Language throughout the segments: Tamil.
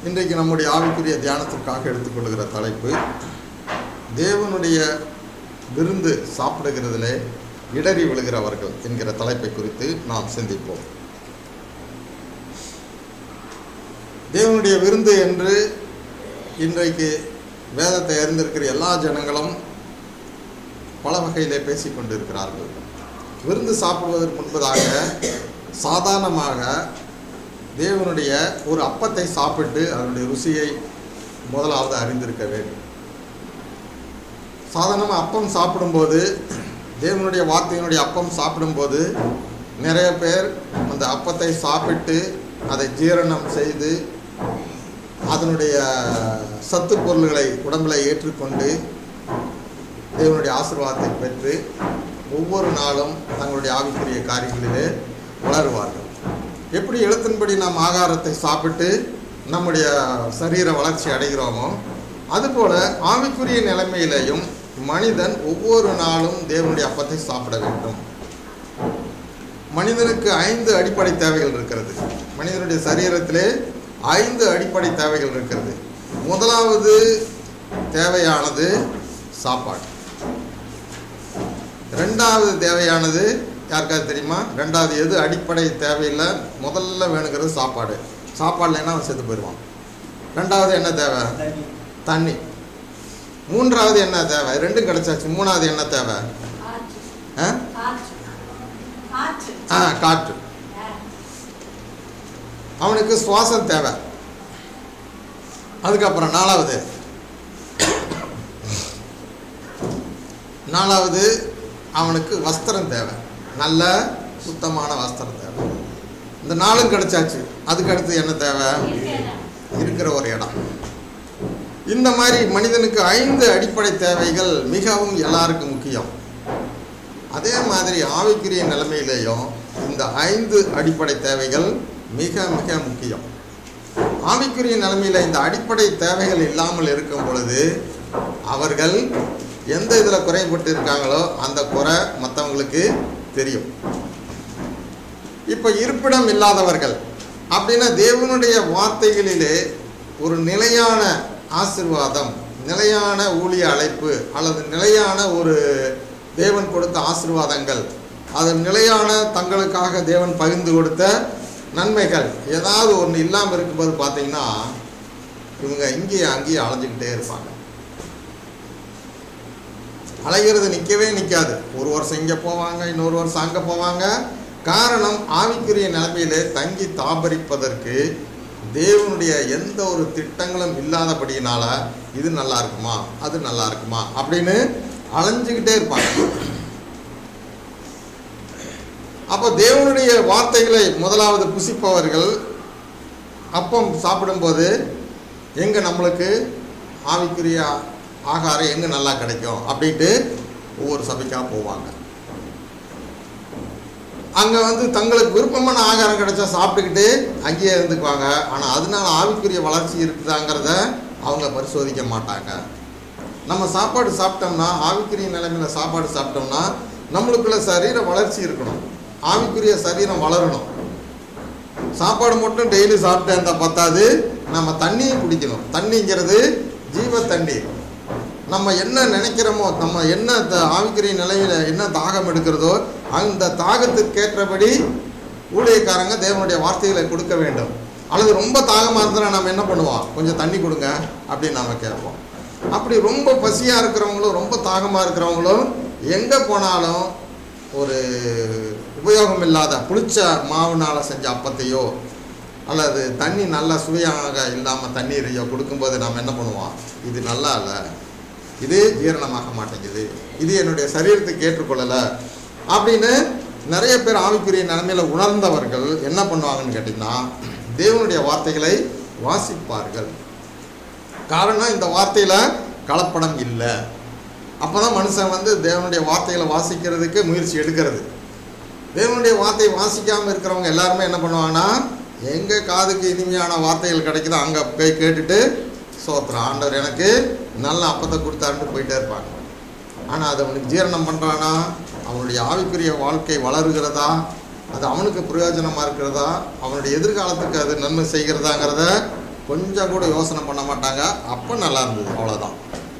இன்றைக்கு நம்முடைய ஆவிக்குரிய தியானத்திற்காக எடுத்துக்கொள்கிற தலைப்பு தேவனுடைய விருந்து சாப்பிடுகிறதிலே இடறி விழுகிறவர்கள் என்கிற தலைப்பை குறித்து நாம் சிந்திப்போம் தேவனுடைய விருந்து என்று இன்றைக்கு வேதத்தை அறிந்திருக்கிற எல்லா ஜனங்களும் பல வகையிலே பேசிக் கொண்டிருக்கிறார்கள் விருந்து சாப்பிடுவதற்கு முன்பதாக சாதாரணமாக தேவனுடைய ஒரு அப்பத்தை சாப்பிட்டு அதனுடைய ருசியை முதலாவது அறிந்திருக்க வேண்டும் சாதாரணமாக அப்பம் சாப்பிடும்போது தேவனுடைய வார்த்தையினுடைய அப்பம் சாப்பிடும்போது நிறைய பேர் அந்த அப்பத்தை சாப்பிட்டு அதை ஜீரணம் செய்து அதனுடைய சத்து பொருள்களை உடம்பில் ஏற்றுக்கொண்டு தேவனுடைய ஆசீர்வாதத்தை பெற்று ஒவ்வொரு நாளும் தங்களுடைய ஆவிக்குரிய காரியங்களிலே வளருவார்கள் எப்படி எழுத்தின்படி நாம் ஆகாரத்தை சாப்பிட்டு நம்முடைய சரீர வளர்ச்சி அடைகிறோமோ அதுபோல ஆவிக்குரிய நிலைமையிலேயும் மனிதன் ஒவ்வொரு நாளும் தேவனுடைய அப்பத்தை சாப்பிட வேண்டும் மனிதனுக்கு ஐந்து அடிப்படை தேவைகள் இருக்கிறது மனிதனுடைய சரீரத்திலே ஐந்து அடிப்படை தேவைகள் இருக்கிறது முதலாவது தேவையானது சாப்பாடு ரெண்டாவது தேவையானது யாருக்காவது தெரியுமா ரெண்டாவது எது அடிப்படை தேவையில்லை முதல்ல வேணுங்கிறது சாப்பாடு சாப்பாடுல என்ன அவன் செத்து போயிடுவான் ரெண்டாவது என்ன தேவை தண்ணி தண்ணி மூன்றாவது என்ன தேவை ரெண்டும் கிடைச்சாச்சு மூணாவது என்ன தேவை காற்று ஆ? காற்று காற்று ஆ காற்று அவனுக்கு சுவாசம் தேவை அதுக்கப்புறம் நாலாவது நாலாவது அவனுக்கு வஸ்திரம் தேவை நல்ல சுத்தமான வஸ்திரம் தேவை இந்த நாளும் கிடைச்சாச்சு அதுக்கு அடுத்து என்ன தேவை இருக்கிற ஒரு இடம் இந்த மாதிரி மனிதனுக்கு ஐந்து அடிப்படை தேவைகள் மிகவும் எல்லாருக்கும் முக்கியம் அதே மாதிரி ஆவிக்குரிய நிலைமையிலேயும் இந்த ஐந்து அடிப்படை தேவைகள் மிக மிக முக்கியம் ஆவிக்குரிய நிலைமையில் இந்த அடிப்படை தேவைகள் இல்லாமல் இருக்கும் பொழுது அவர்கள் எந்த இதில் குறைபட்டு இருக்காங்களோ அந்த குறை மற்றவங்களுக்கு தெரியும் இப்போ இருப்பிடம் இல்லாதவர்கள் அப்படின்னா தேவனுடைய வார்த்தைகளிலே ஒரு நிலையான ஆசிர்வாதம் நிலையான ஊழிய அழைப்பு அல்லது நிலையான ஒரு தேவன் கொடுத்த ஆசிர்வாதங்கள் அது நிலையான தங்களுக்காக தேவன் பகிர்ந்து கொடுத்த நன்மைகள் ஏதாவது ஒன்று இல்லாமல் இருக்கும்போது பார்த்தீங்கன்னா இவங்க இங்கேயும் அங்கேயும் அலைஞ்சிக்கிட்டே இருப்பாங்க அலைகிறது நிற்கவே நிற்காது ஒரு வருஷம் இங்கே போவாங்க இன்னொரு வருஷம் அங்கே போவாங்க காரணம் ஆவிக்குரிய நிலைமையிலே தங்கி தாபரிப்பதற்கு தேவனுடைய எந்த ஒரு திட்டங்களும் இல்லாதபடியினால இது நல்லா இருக்குமா அது நல்லா இருக்குமா அப்படின்னு அலைஞ்சுக்கிட்டே இருப்பாங்க அப்போ தேவனுடைய வார்த்தைகளை முதலாவது புசிப்பவர்கள் அப்பம் சாப்பிடும்போது எங்கே நம்மளுக்கு ஆவிக்குரிய ஆகாரம் எங்கே நல்லா கிடைக்கும் அப்படின்ட்டு ஒவ்வொரு சபைக்காக போவாங்க அங்கே வந்து தங்களுக்கு விருப்பமான ஆகாரம் கிடைச்சா சாப்பிட்டுக்கிட்டு அங்கேயே இருந்துக்குவாங்க ஆனால் அதனால ஆவிக்குரிய வளர்ச்சி இருக்குதாங்கிறத அவங்க பரிசோதிக்க மாட்டாங்க நம்ம சாப்பாடு சாப்பிட்டோம்னா ஆவிக்குரிய நிலைமையில் சாப்பாடு சாப்பிட்டோம்னா நம்மளுக்குள்ள சரீர வளர்ச்சி இருக்கணும் ஆவிக்குரிய சரீரம் வளரணும் சாப்பாடு மட்டும் டெய்லி சாப்பிட்டே இருந்தால் பத்தாது நம்ம தண்ணியும் குடிக்கணும் தண்ணிங்கிறது ஜீவ தண்ணீர் நம்ம என்ன நினைக்கிறோமோ நம்ம என்ன த- ஆவிக்குரிய நிலையில் என்ன தாகம் எடுக்கிறதோ அந்த தாகத்துக்கேற்றபடி ஊழியக்காரங்க தேவனுடைய வார்த்தைகளை கொடுக்க வேண்டும் அல்லது ரொம்ப தாகமாக இருந்தால் நம்ம என்ன பண்ணுவோம் கொஞ்சம் தண்ணி கொடுங்க அப்படின்னு நம்ம கேட்போம் அப்படி ரொம்ப பசியாக இருக்கிறவங்களும் ரொம்ப தாகமாக இருக்கிறவங்களும் எங்கே போனாலும் ஒரு உபயோகம் இல்லாத புளிச்ச மாவுனால் செஞ்ச அப்பத்தையோ அல்லது தண்ணி நல்லா சுவையாக இல்லாமல் தண்ணீரையோ கொடுக்கும்போது நாம் என்ன பண்ணுவோம் இது நல்லா இல்லை இது ஜீரணமாக மாட்டேங்குது இது என்னுடைய சரீரத்துக்கு ஏற்றுக்கொள்ளலை அப்படின்னு நிறைய பேர் ஆவிக்குரிய நிலைமையில் உணர்ந்தவர்கள் என்ன பண்ணுவாங்கன்னு கேட்டிங்கன்னா தேவனுடைய வார்த்தைகளை வாசிப்பார்கள் காரணம் இந்த வார்த்தையில் கலப்படம் இல்லை அப்போ தான் மனுஷன் வந்து தேவனுடைய வார்த்தைகளை வாசிக்கிறதுக்கு முயற்சி எடுக்கிறது தேவனுடைய வார்த்தையை வாசிக்காமல் இருக்கிறவங்க எல்லாருமே என்ன பண்ணுவாங்கன்னா எங்கே காதுக்கு இனிமையான வார்த்தைகள் கிடைக்குதோ அங்கே போய் கேட்டுட்டு சோத்திரம் ஆண்டவர் எனக்கு நல்ல அப்பத்தை கொடுத்தாருன்ட்டு போயிட்டே இருப்பாங்க ஆனால் அது அவனுக்கு ஜீரணம் பண்ணுறானா அவனுடைய ஆவிக்குரிய வாழ்க்கை வளருகிறதா அது அவனுக்கு பிரயோஜனமாக இருக்கிறதா அவனுடைய எதிர்காலத்துக்கு அது நன்மை செய்கிறதாங்கிறத கொஞ்சம் கூட யோசனை பண்ண மாட்டாங்க அப்போ நல்லா இருந்தது அவ்வளோதான்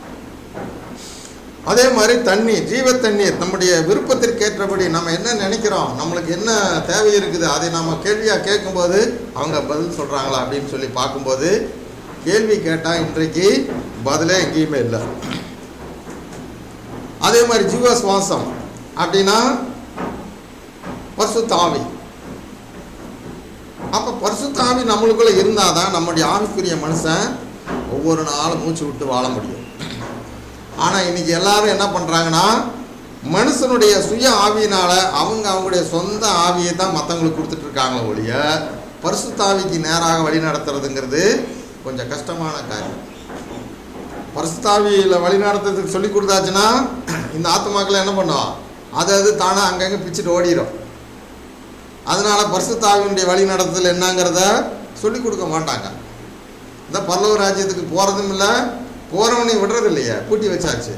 அதே மாதிரி தண்ணீர் ஜீவ தண்ணீர் நம்முடைய விருப்பத்திற்கேற்றபடி நம்ம என்ன நினைக்கிறோம் நம்மளுக்கு என்ன தேவை இருக்குது அதை நம்ம கேள்வியாக கேட்கும்போது அவங்க பதில் சொல்கிறாங்களா அப்படின்னு சொல்லி பார்க்கும்போது கேள்வி கேட்டால் இன்றைக்கு பதிலே எங்கேயுமே இல்லை அதே மாதிரி ஜீவ சுவாசம் அப்படின்னா பரிசுத்தாவி அப்போ பரிசுத்தாவி நம்மளுக்குள்ள இருந்தால் தான் நம்முடைய ஆவிக்குரிய மனுஷன் ஒவ்வொரு நாளும் மூச்சு விட்டு வாழ முடியும் ஆனால் இன்னைக்கு எல்லாரும் என்ன பண்ணுறாங்கன்னா மனுஷனுடைய சுய ஆவியினால அவங்க அவங்களுடைய சொந்த ஆவியை தான் மற்றவங்களுக்கு கொடுத்துட்டு இருக்காங்களே ஒழிய பரிசுத்தாவிக்கு நேராக வழி நடத்துறதுங்கிறது கொஞ்சம் கஷ்டமான காரியம் பரிசுத்தாவியில் வழி நடத்துறதுக்கு சொல்லி கொடுத்தாச்சுன்னா இந்த ஆத்துமாக்கள் என்ன பண்ணும் அது அது தானே அங்கங்கே பிச்சுட்டு ஓடிடும் அதனால பரிசுத்தாவினுடைய வழி நடத்துதல் என்னங்கிறத சொல்லி கொடுக்க மாட்டாங்க இந்த பல்லவ ராஜ்யத்துக்கு போகிறதும் இல்லை போகிறவனை விடுறது இல்லையே பூட்டி வச்சாச்சு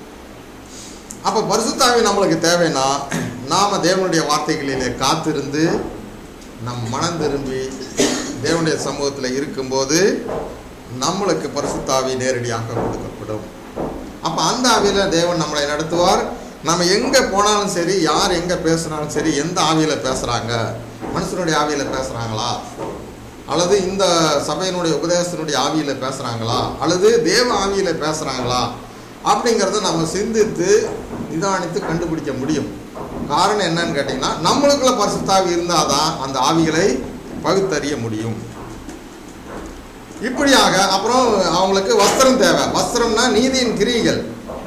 அப்போ பரிசுத்தாவி நம்மளுக்கு தேவைன்னா நாம் தேவனுடைய வார்த்தைகளிலே காத்திருந்து நம் மனம் திரும்பி தேவனுடைய சமூகத்தில் இருக்கும்போது நம்மளுக்கு பரிசுத்தாவி நேரடியாக கொடுக்கப்படும் அப்போ அந்த ஆவியில் தேவன் நம்மளை நடத்துவார் நம்ம எங்கே போனாலும் சரி யார் எங்கே பேசுனாலும் சரி எந்த ஆவியில் பேசுகிறாங்க மனுஷனுடைய ஆவியில் பேசுகிறாங்களா அல்லது இந்த சபையினுடைய உபதேசத்தினுடைய ஆவியில் பேசுகிறாங்களா அல்லது தேவ ஆவியில் பேசுகிறாங்களா அப்படிங்கிறத நம்ம சிந்தித்து நிதானித்து கண்டுபிடிக்க முடியும் காரணம் என்னன்னு கேட்டிங்கன்னா நம்மளுக்குள்ள பரிசுத்தாவி இருந்தால் தான் அந்த ஆவிகளை பகுத்தறிய முடியும் இப்படியாக அப்புறம் அவங்களுக்கு வஸ்திரம் தேவை வஸ்திரம்னா நீதியின் கிரியைகள்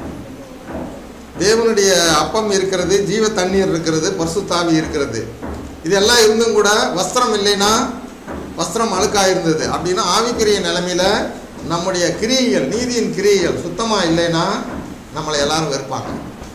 தேவனுடைய அப்பம் இருக்கிறது ஜீவ தண்ணீர் இருக்கிறது பரிசுத்தாவி இருக்கிறது இதெல்லாம் இருந்தும் கூட வஸ்திரம் இல்லைன்னா வஸ்திரம் அழுக்காக இருந்தது அப்படின்னா ஆவிக்குரிய நிலைமையில நம்முடைய கிரியைகள் நீதியின் கிரியைகள் சுத்தமாக இல்லைன்னா நம்மளை எல்லாரும் வெறுப்பாங்க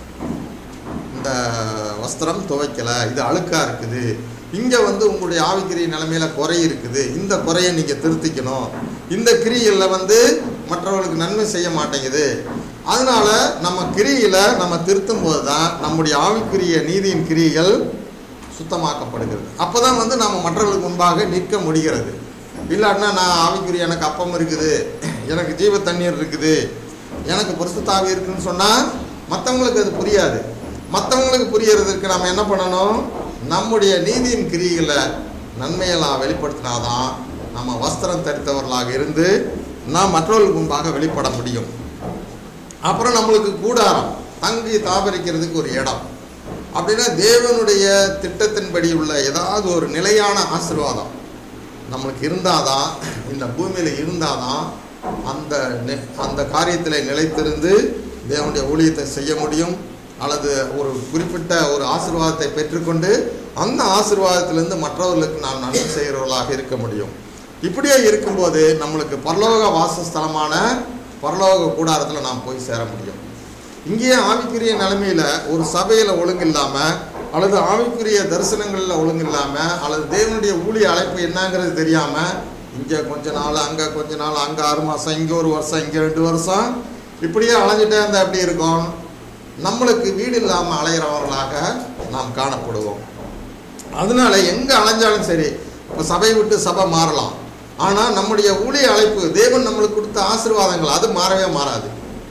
இந்த வஸ்திரம் துவைக்கலை இது அழுக்காக இருக்குது இங்கே வந்து உங்களுடைய ஆவிக்கிரிய நிலைமையில குறை இருக்குது இந்த குறையை நீங்கள் திருத்திக்கணும் இந்த கிரியில் வந்து மற்றவர்களுக்கு நன்மை செய்ய மாட்டேங்குது அதனால நம்ம கிரியில் நம்ம திருத்தும் போது தான் நம்முடைய ஆவிக்குரிய நீதியின் கிரியைகள் சுத்தமாக்கப்படுகிறது அப்போ தான் வந்து நம்ம மற்றவர்களுக்கு முன்பாக நிற்க முடிகிறது இல்லாட்டினா நான் ஆவிக்குரிய எனக்கு அப்பம் இருக்குது எனக்கு ஜீவ தண்ணீர் இருக்குது எனக்கு பரிசுத்தாவி இருக்குன்னு சொன்னால் மற்றவங்களுக்கு அது புரியாது மற்றவங்களுக்கு புரியறதுக்கு நம்ம என்ன பண்ணணும் நம்முடைய நீதியின் கிரிகளை நன்மையெல்லாம் வெளிப்படுத்தினாதான் நம்ம வஸ்திரம் தரித்தவர்களாக இருந்து நாம் மற்றவர்களுக்கு முன்பாக வெளிப்பட முடியும் அப்புறம் நம்மளுக்கு கூடாரம் தங்கி தாபரிக்கிறதுக்கு ஒரு இடம் அப்படின்னா தேவனுடைய திட்டத்தின்படி உள்ள ஏதாவது ஒரு நிலையான ஆசீர்வாதம் நம்மளுக்கு இருந்தாதான் இந்த பூமியில் இருந்தாதான் அந்த நி- அந்த காரியத்தில் நிலைத்திருந்து தேவனுடைய ஊழியத்தை செய்ய முடியும் அல்லது ஒரு குறிப்பிட்ட ஒரு ஆசீர்வாதத்தை பெற்றுக்கொண்டு அந்த ஆசீர்வாதத்திலிருந்து மற்றவர்களுக்கு நாம் நன்மை செய்கிறவர்களாக இருக்க முடியும் இப்படியே இருக்கும்போது நம்மளுக்கு பரலோக வாசஸ்தலமான பரலோக கூடாரத்தில் நாம் போய் சேர முடியும் இங்கேயே ஆவிக்குரிய நிலைமையில ஒரு சபையில ஒழுங்கு இல்லாம அல்லது ஆவிக்குரிய தரிசனங்களில் ஒழுங்கு இல்லாம அல்லது தேவனுடைய ஊழிய அழைப்பு என்னங்கிறது தெரியாம இங்க கொஞ்ச நாள் அங்க கொஞ்ச நாள் அங்க ஆறு மாசம் இங்க ஒரு வருஷம் இங்க ரெண்டு வருஷம் இப்படியே அலைஞ்சிட்டே இருந்தா எப்படி இருக்கும் நம்மளுக்கு வீடு இல்லாம அலைகிறவர்களாக நாம் காணப்படுவோம் அதனால எங்க அலைஞ்சாலும் சரி இப்போ சபை விட்டு சபை மாறலாம் ஆனா நம்முடைய ஊழிய அழைப்பு தேவன் நம்மளுக்கு கொடுத்த ஆசீர்வாதங்கள் அது மாறவே மாறாது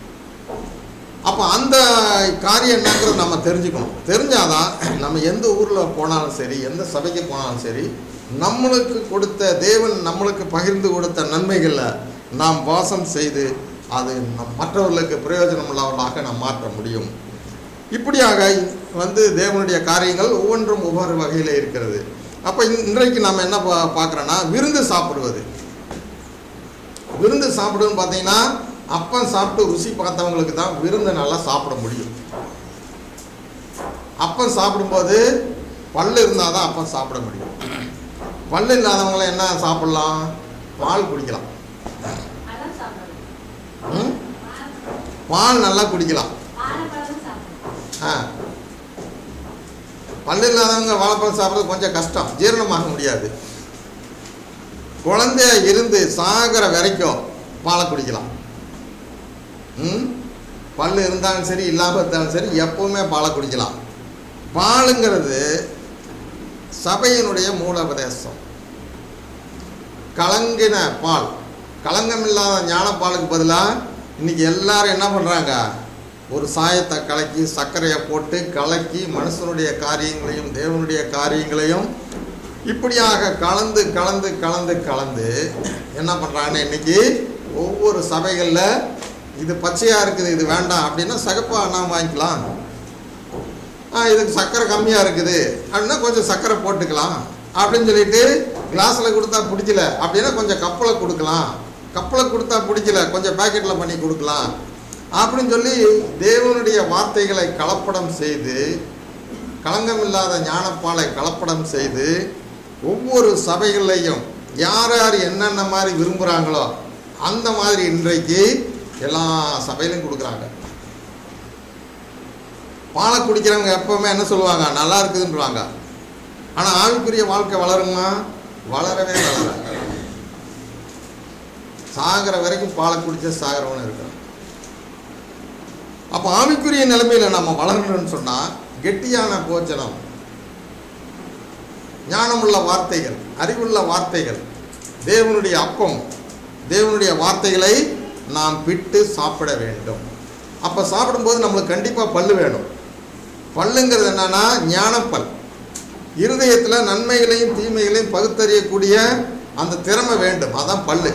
அப்போ அந்த காரியம் என்னங்கிறது நம்ம தெரிஞ்சுக்கணும் தெரிஞ்சாதான் நம்ம எந்த ஊரில் போனாலும் சரி எந்த சபைக்கு போனாலும் சரி நம்மளுக்கு கொடுத்த தேவன் நம்மளுக்கு பகிர்ந்து கொடுத்த நன்மைகளில் நாம் வாசம் செய்து அது நம் மற்றவர்களுக்கு பிரயோஜனம் உள்ளவர்களாக நாம் மாற்ற முடியும் இப்படியாக வந்து தேவனுடைய காரியங்கள் ஒவ்வொன்றும் ஒவ்வொரு வகையில் இருக்கிறது அப்போ இன்றைக்கு நம்ம என்ன பா பார்க்குறோன்னா விருந்து சாப்பிடுவது விருந்து சாப்பிடுன்னு பார்த்தீங்கன்னா அப்பம் சாப்பிட்டு ருசி பார்த்தவங்களுக்கு தான் விருந்து நல்லா சாப்பிட முடியும் அப்பம் சாப்பிடும்போது பல்லு இருந்தால் தான் அப்பம் சாப்பிட முடியும் பல்லு இல்லாதவங்கள என்ன சாப்பிடலாம் பால் குடிக்கலாம் அதான் சாப்பிடணும் ம்? பால் நல்லா குடிக்கலாம் வாழைப்பழம் சாப்பிடணும் ஆ பல்லு இல்லாதவங்க வாழைப்பழம் சாப்பிட்றது கொஞ்சம் கஷ்டம் ஜீரணமாக முடியாது குழந்தைய இருந்து சாகிற வரைக்கும் பாலை குடிக்கலாம் ம் பல்லு இருந்தாலும் சரி இல்லாமல் இருந்தாலும் சரி எப்பவுமே பாலை குடிக்கலாம் பாலுங்கிறது சபையினுடைய மூலோபதேசம் கலங்கின பால் களங்கம் இல்லாத ஞானப்பாலுக்கு பதிலாக இன்னைக்கு எல்லாரும் என்ன பண்ணுறாங்க ஒரு சாயத்தை கலக்கி சர்க்கரையை போட்டு கலக்கி மனுஷனுடைய காரியங்களையும் தேவனுடைய காரியங்களையும் இப்படியாக கலந்து கலந்து கலந்து கலந்து என்ன பண்ணுறாங்கன்னு இன்னைக்கு ஒவ்வொரு சபைகளில் இது பச்சையாக இருக்குது இது வேண்டாம் அப்படின்னா சகப்பாக நாம் வாங்கிக்கலாம் ஆ இதுக்கு சர்க்கரை கம்மியாக இருக்குது அப்படின்னா கொஞ்சம் சர்க்கரை போட்டுக்கலாம் அப்படின்னு சொல்லிட்டு கிளாஸில் கொடுத்தா பிடிக்கல அப்படின்னா கொஞ்சம் கப்பில் கொடுக்கலாம் கப்பில் கொடுத்தா பிடிக்கல கொஞ்சம் பேக்கெட்டில் பண்ணி கொடுக்கலாம் அப்படின்னு சொல்லி தேவனுடைய வார்த்தைகளை கலப்படம் செய்து களங்கமில்லாத ஞானப்பாலை கலப்படம் செய்து ஒவ்வொரு சபைகள்லையும் யார் யார் என்னென்ன மாதிரி விரும்புகிறாங்களோ அந்த மாதிரி இன்றைக்கு எல்லா சபையிலும் கொடுக்குறாங்க பாலை குடிக்கிறவங்க எப்பவுமே என்ன சொல்லுவாங்க நல்லா இருக்குதுன்றாங்க ஆனால் ஆவிக்குரிய வாழ்க்கை வளருமா வளரவே வளராது சாகிற வரைக்கும் பாலை குடிச்ச சாகிறவனு இருக்கிறான் அப்போ ஆவிக்குரிய நிலைமையில நம்ம வளரணும்னு சொன்னால் கெட்டியான போச்சனம் ஞானமுள்ள வார்த்தைகள் அறிவுள்ள வார்த்தைகள் தேவனுடைய அப்பம் தேவனுடைய வார்த்தைகளை நாம் பிட்டு சாப்பிட வேண்டும் அப்போ சாப்பிடும்போது நம்மளுக்கு கண்டிப்பாக பல்லு வேணும் பல்லுங்கிறது என்னன்னா ஞானப்பல் இருதயத்தில் நன்மைகளையும் தீமைகளையும் பகுத்தறியக்கூடிய அந்த திறமை வேண்டும் அதான் பல்லு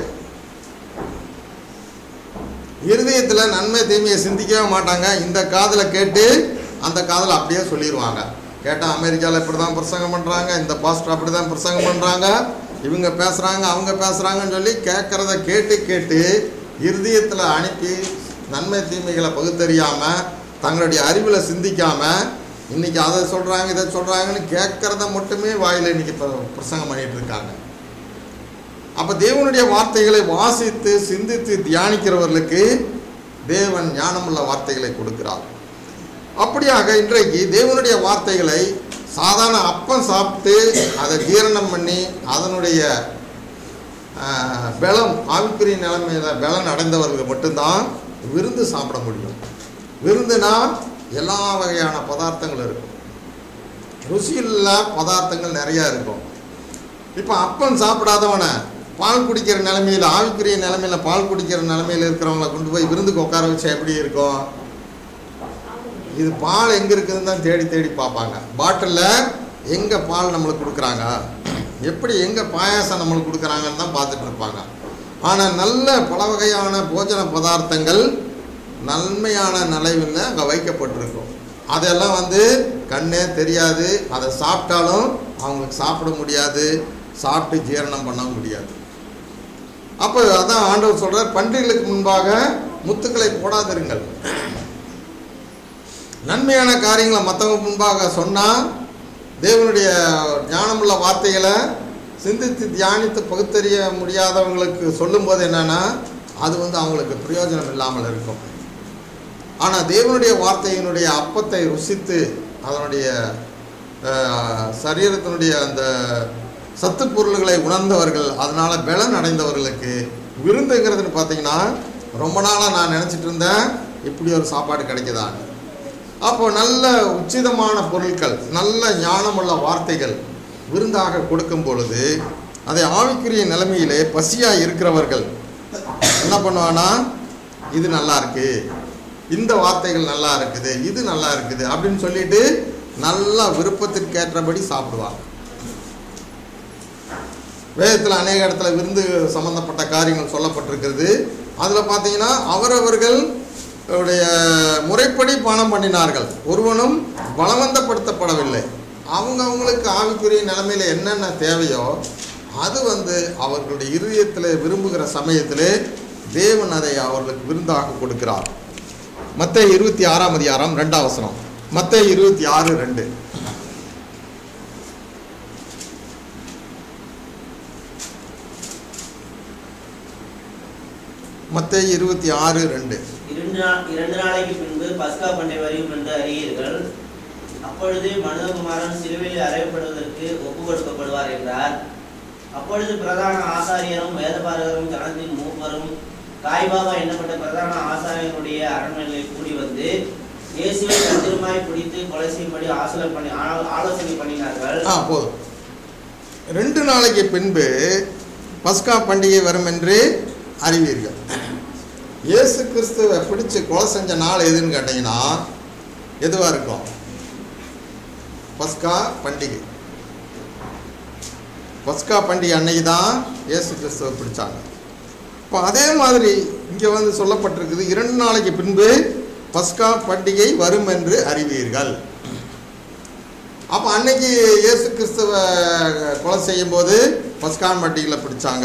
இருதயத்தில் நன்மை தீமையை சிந்திக்கவே மாட்டாங்க இந்த காதில் கேட்டு அந்த காதில் அப்படியே சொல்லிடுவாங்க கேட்டால் அமெரிக்காவில் இப்படி தான் பிரசங்கம் பண்ணுறாங்க இந்த பாஸ்டர் அப்படி தான் பிரசங்கம் பண்ணுறாங்க இவங்க பேசுகிறாங்க அவங்க பேசுகிறாங்கன்னு சொல்லி கேட்குறத கேட்டு கேட்டு இருதயத்தில் அனுப்பி நன்மை தீமைகளை பகுத்தறியாமல் தங்களுடைய அறிவில் சிந்திக்காமல் இன்றைக்கி அதை சொல்கிறாங்க இதை சொல்கிறாங்கன்னு கேட்குறத மட்டுமே வாயில் இன்றைக்கி பிரசங்கம் பண்ணிகிட்டு இருக்காங்க அப்போ தேவனுடைய வார்த்தைகளை வாசித்து சிந்தித்து தியானிக்கிறவர்களுக்கு தேவன் ஞானமுள்ள வார்த்தைகளை கொடுக்கிறார் அப்படியாக இன்றைக்கு தேவனுடைய வார்த்தைகளை சாதாரண அப்பம் சாப்பிட்டு அதை ஜீரணம் பண்ணி அதனுடைய ஆஹ், பலம் ஆவிக்குரிய நிலைமையில பலம் அடைந்தவர்கள் மட்டும்தான் விருந்து சாப்பிட முடியும் விருந்துனா எல்லா வகையான பதார்த்தங்கள் இருக்கும் ருசியுள்ள பதார்த்தங்கள் நிறையா இருக்கும் இப்போ அப்பம் சாப்பிடாதவனை பால் குடிக்கிற நிலைமையில் ஆவிக்குரிய நிலைமையில பால் குடிக்கிற நிலைமையில் இருக்கிறவங்கள கொண்டு போய் விருந்துக்கு உட்கார வச்சா எப்படி இருக்கும் இது பால் எங்கே இருக்குதுன்னு தான் தேடி தேடி பார்ப்பாங்க பாட்டிலில் எங்கே பால் நம்மளுக்கு கொடுக்குறாங்க எப்படி எங்கே பாயாசம் நம்மளுக்கு கொடுக்குறாங்கன்னு தான் பார்த்துட்டு இருப்பாங்க ஆனால் நல்ல பல வகையான போஜன பதார்த்தங்கள் நன்மையான நிலைவில் அங்கே வைக்கப்பட்டிருக்கும் அதெல்லாம் வந்து கண்ணே தெரியாது அதை சாப்பிட்டாலும் அவங்களுக்கு சாப்பிட முடியாது சாப்பிட்டு ஜீரணம் பண்ண முடியாது அப்போ அதான் ஆண்டவர் சொல்றார் பன்றிகளுக்கு முன்பாக முத்துக்களை போடாதிருங்கள் நன்மையான காரியங்களை மற்றவங்க முன்பாக சொன்னால் தேவனுடைய ஞானமுள்ள வார்த்தைகளை சிந்தித்து தியானித்து பகுத்தறிய முடியாதவங்களுக்கு சொல்லும்போது என்னன்னா அது வந்து அவங்களுக்கு பிரயோஜனம் இல்லாமல் இருக்கும் ஆனால் தேவனுடைய வார்த்தையினுடைய அப்பத்தை ருசித்து அதனுடைய அஹ், சரீரத்தினுடைய அந்த சத்து பொருள்களை உணர்ந்தவர்கள் அதனால் பலன் அடைந்தவர்களுக்கு விருந்துங்கிறதுன்னு பார்த்தீங்கன்னா ரொம்ப நாளாக நான் நினச்சிட்டு இருந்தேன் இப்படி ஒரு சாப்பாடு கிடைக்குதான்னு அப்போ நல்ல உச்சிதமான பொருட்கள் நல்ல ஞானமுள்ள வார்த்தைகள் விருந்தாக கொடுக்கும் பொழுது அதை ஆவிக்குரிய நிலைமையிலே பசியாக இருக்கிறவர்கள் என்ன பண்ணுவானா இது நல்லா இருக்கு இந்த வார்த்தைகள் நல்லா இருக்குது இது நல்லா இருக்குது அப்படின்னு சொல்லிட்டு நல்லா விருப்பத்திற்கு ஏற்றபடி சாப்பிடுவாங்க வேதத்தில் அநேக இடத்துல விருந்து சம்பந்தப்பட்ட காரியங்கள் சொல்லப்பட்டிருக்கிறது அதில் பார்த்தீங்கன்னா அவரவர்கள் உடைய முறைப்படி பானம் பண்ணினார்கள் ஒருவனும் பலவந்தப்படுத்தப்படவில்லை அவங்க அவங்களுக்கு ஆவிக்குரிய நிலைமையில என்னென்ன தேவையோ அது வந்து அவர்களுடைய இருதயத்தில் விரும்புகிற சமயத்திலே தேவன் அதை அவர்களுக்கு விருந்தாக கொடுக்கிறார் மத்தேயு இருபத்தி ஆறாம் அதிகாரம் ரெண்டாம் வசனம் மத்தேயு இருபத்தி ஆறு ரெண்டு மத்தேயு இருபத்தி ஆறு ரெண்டு இரண்டு நாள் இரண்டு நாளைக்கு பின்பு பஸ்கா பண்டை வரையும் என்று அறியீர்கள் அப்பொழுது மனிதகுமாரன் சிலுவையில் அறையப்படுவதற்கு ஒப்பு கொடுக்கப்படுவார் என்றார் அப்பொழுது பிரதான ஆசாரியரும் வேதபாரகரும் ஜனத்தின் மூப்பரும் காய்பாவா எண்ணப்பட்ட பிரதான ஆசாரியனுடைய அரண்மனையில் கூடி வந்து இயேசுவை தந்திரமாய் பிடித்து கொலை செய்யும்படி ஆசோசனை பண்ணி ஆலோ- ஆலோசனை பண்ணினார்கள் ஆ போதும் ரெண்டு நாளைக்கு பின்பு பஸ்கா பண்டிகை வரும் என்று அறிவீர்கள் இயேசு கிறிஸ்துவை பிடிச்சு கொலை செஞ்ச நாள் எதுன்னு கேட்டிங்கன்னா எதுவாக இருக்கும் பஸ்கா பண்டிகை பஸ்கா பண்டிகை அன்னைக்கு தான் இயேசு கிறிஸ்துவை பிடிச்சாங்க இப்போ அதே மாதிரி இங்கே வந்து சொல்லப்பட்டிருக்குது இரண்டு நாளைக்கு பின்பு பஸ்கா பண்டிகை வரும் என்று அறிவீர்கள் அப்போ அன்னைக்கு இயேசு கிறிஸ்துவை கொலை செய்யும்போது பஸ்கான் பண்டிகையில் பிடிச்சாங்க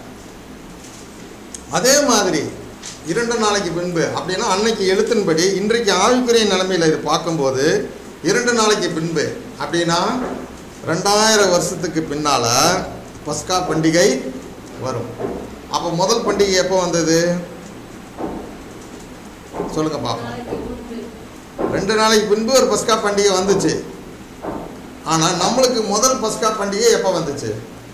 அதே மாதிரி இரண்டு நாளைக்கு பின்பு அப்படின்னா அன்னைக்கு எழுத்தின்படி இன்றைக்கு ஆவிக்குரிய நிலைமையில் இது பார்க்கும்போது இரண்டு நாளைக்கு பின்பு அப்படின்னா ரெண்டாயிரம் வருஷத்துக்கு பின்னால் பஸ்கா பண்டிகை வரும் அப்போ முதல் பண்டிகை எப்போ வந்தது சொல்லுங்க பாப்போம் நாளைக்கு முன்பு ரெண்டு நாளைக்கு பின்பு ஒரு பஸ்கா பண்டிகை வந்துச்சு ஆனால் நம்மளுக்கு முதல் பஸ்கா பண்டிகை எப்போ வந்துச்சு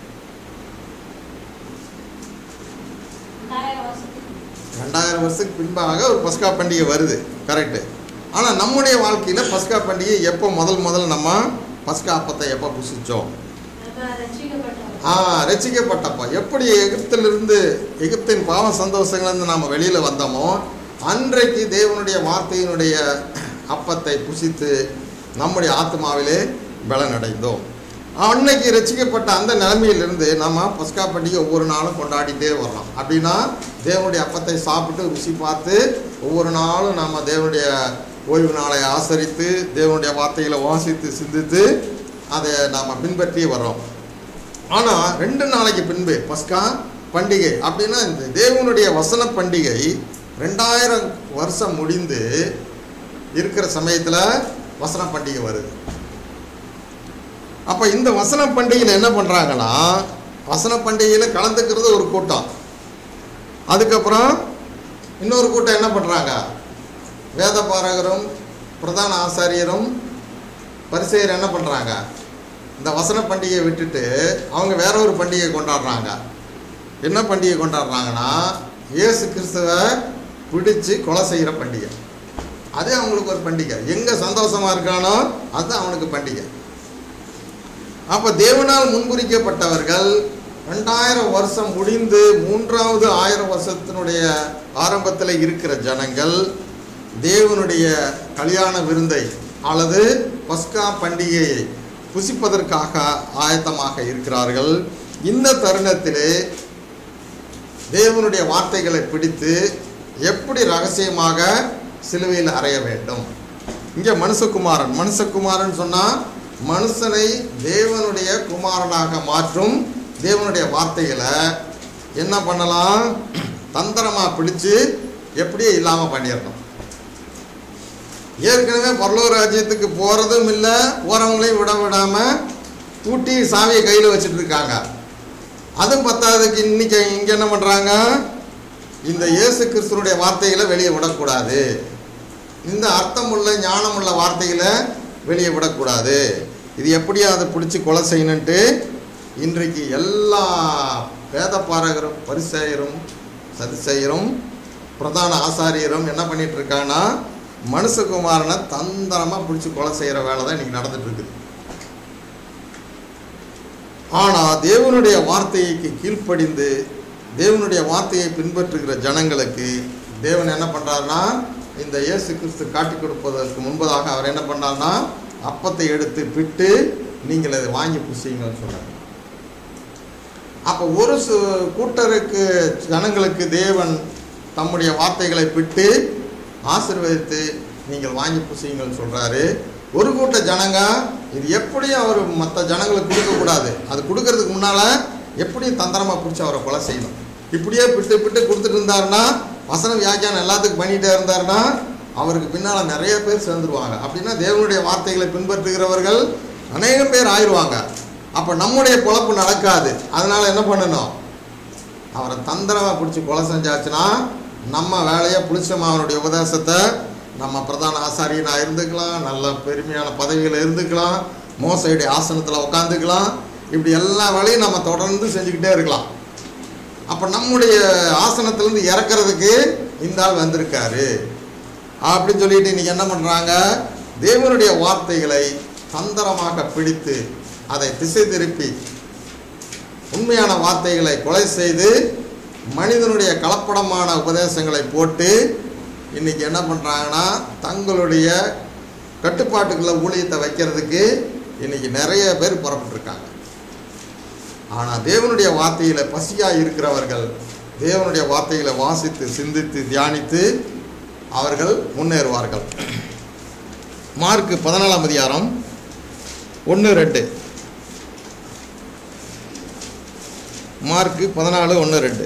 ரெண்டாயிரம் வருஷத்துக்கு ரெண்டாயிரம் வருஷத்துக்கு பின்பாக ஒரு பஸ்கா பண்டிகை வருது கரெக்டு ஆனால் நம்முடைய வாழ்க்கையில் பஸ்கா பண்டிகை எப்போ முதல் முதல் நம்ம பஸ்கா அப்பத்தை எப்போ புசிச்சோம் நம்ம ரட்சிக்கப்பட்டவங்க ஆ ரசிக்கப்பட்டப்போ எப்படி எகிப்திலிருந்து எகிப்தின் பாவ சந்தோஷங்கள்லேருந்து நாம் வெளியில் வந்தோமோ அன்றைக்கு தேவனுடைய வார்த்தையினுடைய அப்பத்தை புசித்து நம்முடைய ஆத்மாவிலே பலனடைந்தோம் அன்னைக்கு ரசிக்கப்பட்ட அந்த நிலைமையிலிருந்து நம்ம பஸ்கா பண்டிகை ஒவ்வொரு நாளும் கொண்டாடிட்டே வர்றோம் அப்படின்னா தேவனுடைய அப்பத்தை சாப்பிட்டு ருசி பார்த்து ஒவ்வொரு நாளும் நாம் தேவனுடைய ஓய்வு நாளை ஆசரித்து தேவனுடைய வார்த்தைகளை வாசித்து சிந்தித்து அதை நாம் பின்பற்றி வர்றோம் ஆனால் ரெண்டு நாளைக்கு பின்பு பஸ்கா பண்டிகை அப்படின்னா இந்த தேவனுடைய வசன பண்டிகை ரெண்டாயிரம் வருஷம் முடிந்து இருக்கிற சமயத்தில் வசன பண்டிகை வருது அப்போ இந்த வசன பண்டிகையில் என்ன பண்ணுறாங்கன்னா வசன பண்டிகையில் கலந்துக்கிறது ஒரு கூட்டம் அதுக்கப்புறம் இன்னொரு கூட்டம் என்ன பண்ணுறாங்க வேத பாரகரும் பிரதான ஆசாரியரும் பரிசெயர் என்ன பண்ணுறாங்க இந்த வசன பண்டிகையை விட்டுட்டு அவங்க வேற ஒரு பண்டிகை கொண்டாடுறாங்க என்ன பண்டிகை கொண்டாடுறாங்கன்னா இயேசு கிறிஸ்துவை பிடிச்சு கொலை செய்கிற பண்டிகை அதே அவங்களுக்கு ஒரு பண்டிகை எங்கே சந்தோஷமாக இருக்கானோ அதுதான் அவனுக்கு பண்டிகை அப்போ தேவனால் முன்குறிக்கப்பட்டவர்கள் ரெண்டாயிரம் வருஷம் முடிந்து மூன்றாவது ஆயிரம் வருஷத்தினுடைய ஆரம்பத்தில் இருக்கிற ஜனங்கள் தேவனுடைய கல்யாண விருந்தை அல்லது பஸ்கா பண்டிகையை புசிப்பதற்காக ஆயத்தமாக இருக்கிறார்கள் இந்த தருணத்திலே தேவனுடைய வார்த்தைகளை பிடித்து எப்படி ரகசியமாக சிலுவையில் அறைய வேண்டும் இங்கே மனுஷகுமாரன் மனுஷகுமாரன் சொன்னால் மனுஷனை தேவனுடைய குமாரனாக மாற்றும் தேவனுடைய வார்த்தைகளை என்ன பண்ணலாம் தந்திரமாக பிடிச்சு எப்படியே இல்லாமல் பண்ணிடணும் ஏற்கனவே பரலோக ராஜ்யத்துக்கு போகிறதும் இல்லை போகிறவங்களையும் விட விடாமல் பூட்டி சாவியை கையில் வச்சுட்டு இருக்காங்க அதுவும் பத்தாததுக்கு இன்னைக்கு இங்கே என்ன பண்ணுறாங்க இந்த இயேசு கிறிஸ்துனுடைய வார்த்தைகளை வெளியே விடக்கூடாது இந்த அர்த்தமுள்ள ஞானமுள்ள வார்த்தைகளை வெளியே விடக்கூடாது இது எப்படியா அதை பிடிச்சி கொலை செய்யணுன்ட்டு இன்றைக்கு எல்லா வேத பாரகரும் பரிசெயரும் சதிசெயரும் பிரதான ஆசாரியரும் என்ன பண்ணிட்டு இருக்காங்கன்னா மனுஷகுமாரனை தந்திரமாக பிடிச்சி கொலை செய்கிற வேலை தான் இன்றைக்கி நடந்துட்டு இருக்குது ஆனால் தேவனுடைய வார்த்தைக்கு கீழ்ப்படிந்து தேவனுடைய வார்த்தையை பின்பற்றுகிற ஜனங்களுக்கு தேவன் என்ன பண்ணுறாருன்னா இந்த இயேசு கிறிஸ்து காட்டி கொடுப்பதற்கு முன்பதாக அவர் என்ன பண்ணார்னா அப்பத்தை எடுத்து பிட்டு நீங்கள் அதை வாங்கி புசிங்கன்னு சொன்னார் அப்போ ஒரு சு கூட்டருக்கு ஜனங்களுக்கு தேவன் தம்முடைய வார்த்தைகளை பிட்டு ஆசீர்வதித்து நீங்கள் வாங்கி புசியுங்கள் சொல்கிறாரு ஒரு கூட்ட ஜனங்க இது எப்படியும் அவர் மற்ற ஜனங்களுக்கு கொடுக்கக்கூடாது அது கொடுக்கறதுக்கு முன்னால் எப்படியும் தந்திரமாக பிடிச்சி அவரை கொலை செய்யணும் இப்படியே பிட்டு பிட்டு கொடுத்துட்டு இருந்தாருன்னா வசன வியாக்கியானம் எல்லாத்துக்கும் பண்ணிகிட்டே இருந்தாருன்னா அவருக்கு பின்னால் நிறைய பேர் சேர்ந்துருவாங்க அப்படின்னா தேவனுடைய வார்த்தைகளை பின்பற்றுகிறவர்கள் அநேகம் பேர் ஆயிடுவாங்க அப்போ நம்முடைய பொழப்பு நடக்காது அதனால் என்ன பண்ணணும் அவரை தந்திரமாக பிடிச்சி கொலை செஞ்சாச்சுன்னா நம்ம வேலையை புளிச்சம் அவனுடைய உபதேசத்தை நம்ம பிரதான ஆசாரியனாக இருந்துக்கலாம் நல்ல பெருமையான பதவியில் இருந்துக்கலாம் மோசையுடைய ஆசனத்தில் உட்காந்துக்கலாம் இப்படி எல்லா வேலையும் நம்ம தொடர்ந்து செஞ்சுக்கிட்டே இருக்கலாம் அப்போ நம்முடைய ஆசனத்திலேருந்து இறக்குறதுக்கு இந்த ஆள் வந்திருக்காரு அப்படின்னு சொல்லிட்டு இன்னைக்கு என்ன பண்ணுறாங்க தேவனுடைய வார்த்தைகளை தந்திரமாக பிடித்து அதை திசை திருப்பி உண்மையான வார்த்தைகளை கொலை செய்து மனிதனுடைய கலப்படமான உபதேசங்களை போட்டு இன்னைக்கு என்ன பண்ணுறாங்கன்னா தங்களுடைய கட்டுப்பாட்டுக்குள்ள ஊழியத்தை வைக்கிறதுக்கு இன்னைக்கு நிறைய பேர் புறப்பட்டுருக்காங்க ஆனால் தேவனுடைய வார்த்தையில் பசியாக இருக்கிறவர்கள் தேவனுடைய வார்த்தைகளை வாசித்து சிந்தித்து தியானித்து அவர்கள் முன்னேறுவார்கள் மார்க்கு பதினாலாம் அதிகாரம் ஒன்று ரெண்டு மார்க்கு பதினாலு ஒன்று ரெண்டு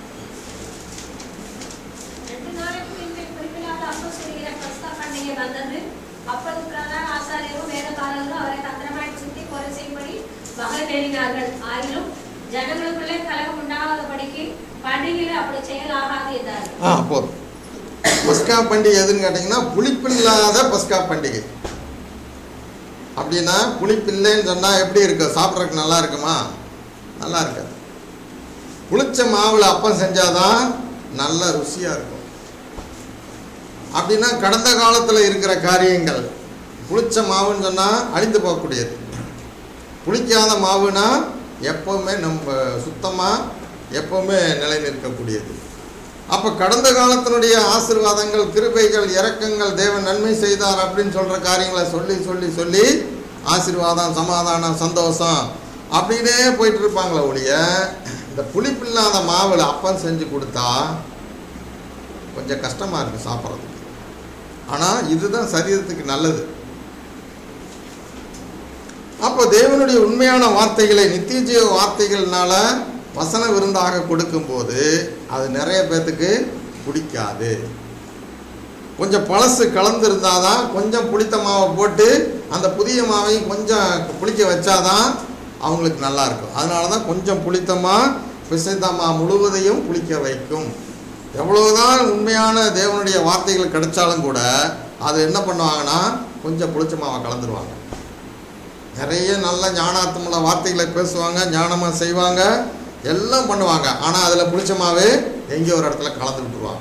ரெண்டு நாளைக்கு பின்பு குறிப்பிடாத அப்பம் சுடுகிற பஸ்கா பண்டிகை வந்தது. அப்பொழுது பிரதான ஆசாரியரும் வேதபாரகரும் அவரை தந்திரமாய் சுத்தி கொலை செய்யும்படி வகை தேடினார்கள். ஆயினும் ஜனங்களுக்குள்ளே கலகம் உண்டாகாதபடிக்கு பண்டிகையில் அப்படி செய்யலாகாது என்றார்கள். ஆ போதும் பஸ்கா பண்டிகை எதுன்னு கேட்டிங்கன்னா புளிப்பில்லாத பஸ்கா பண்டிகை அப்படின்னா புளிப்பில்லைன்னு சொன்னால் எப்படி இருக்கும் சாப்பிட்றதுக்கு நல்லா இருக்குமா நல்லா இருக்காது புளிச்ச மாவில் அப்பம் செஞ்சாதான் நல்ல ருசியாக இருக்கும் அப்படின்னா கடந்த காலத்தில் இருக்கிற காரியங்கள் புளிச்ச மாவுன்னு சொன்னால் அழிந்து போகக்கூடியது புளிக்காத மாவுனா எப்போவுமே நம்ம சுத்தமாக எப்போவுமே நிலை நிற்கக்கூடியது அப்போ கடந்த காலத்தினுடைய ஆசீர்வாதங்கள் கிருபைகள் இரக்கங்கள் தேவன் நன்மை செய்தார் அப்படின்னு சொல்கிற காரியங்களை சொல்லி சொல்லி சொல்லி ஆசீர்வாதம் சமாதானம் சந்தோஷம் அப்படின்னே போயிட்டு இருப்பாங்களே ஒழிய இந்த புளிப்பில்லாத மாவில் அப்பம் செஞ்சு கொடுத்தா கொஞ்சம் கஷ்டமாக இருக்குது சாப்பிட்றதுக்கு ஆனால் இதுதான் சரீரத்துக்கு நல்லது அப்போ தேவனுடைய உண்மையான வார்த்தைகளை நித்திய ஜீவ வார்த்தைகள்னால வசன விருந்தாக கொடுக்கும்போது அது நிறைய பேர்த்துக்கு பிடிக்காது கொஞ்சம் பழசு கலந்துருந்தால் தான் கொஞ்சம் புளித்த மாவை போட்டு அந்த புதிய மாவையும் கொஞ்சம் புளிக்க வச்சாதான் அவங்களுக்கு நல்லா இருக்கும் அதனால தான் கொஞ்சம் புளித்தமா பிசைத்த மா முழுவதையும் புளிக்க வைக்கும் எவ்வளவுதான் உண்மையான தேவனுடைய வார்த்தைகள் கிடைச்சாலும் கூட அது என்ன பண்ணுவாங்கன்னா கொஞ்சம் புளிச்ச மாவை கலந்துருவாங்க நிறைய நல்ல ஞானார்த்தமுள்ள வார்த்தைகளை பேசுவாங்க ஞானமாக செய்வாங்க எல்லாம் பண்ணுவாங்க ஆனால் அதில் புளிச்சமாவே எங்கேயோ ஒரு இடத்துல கலந்து விட்டுருவாங்க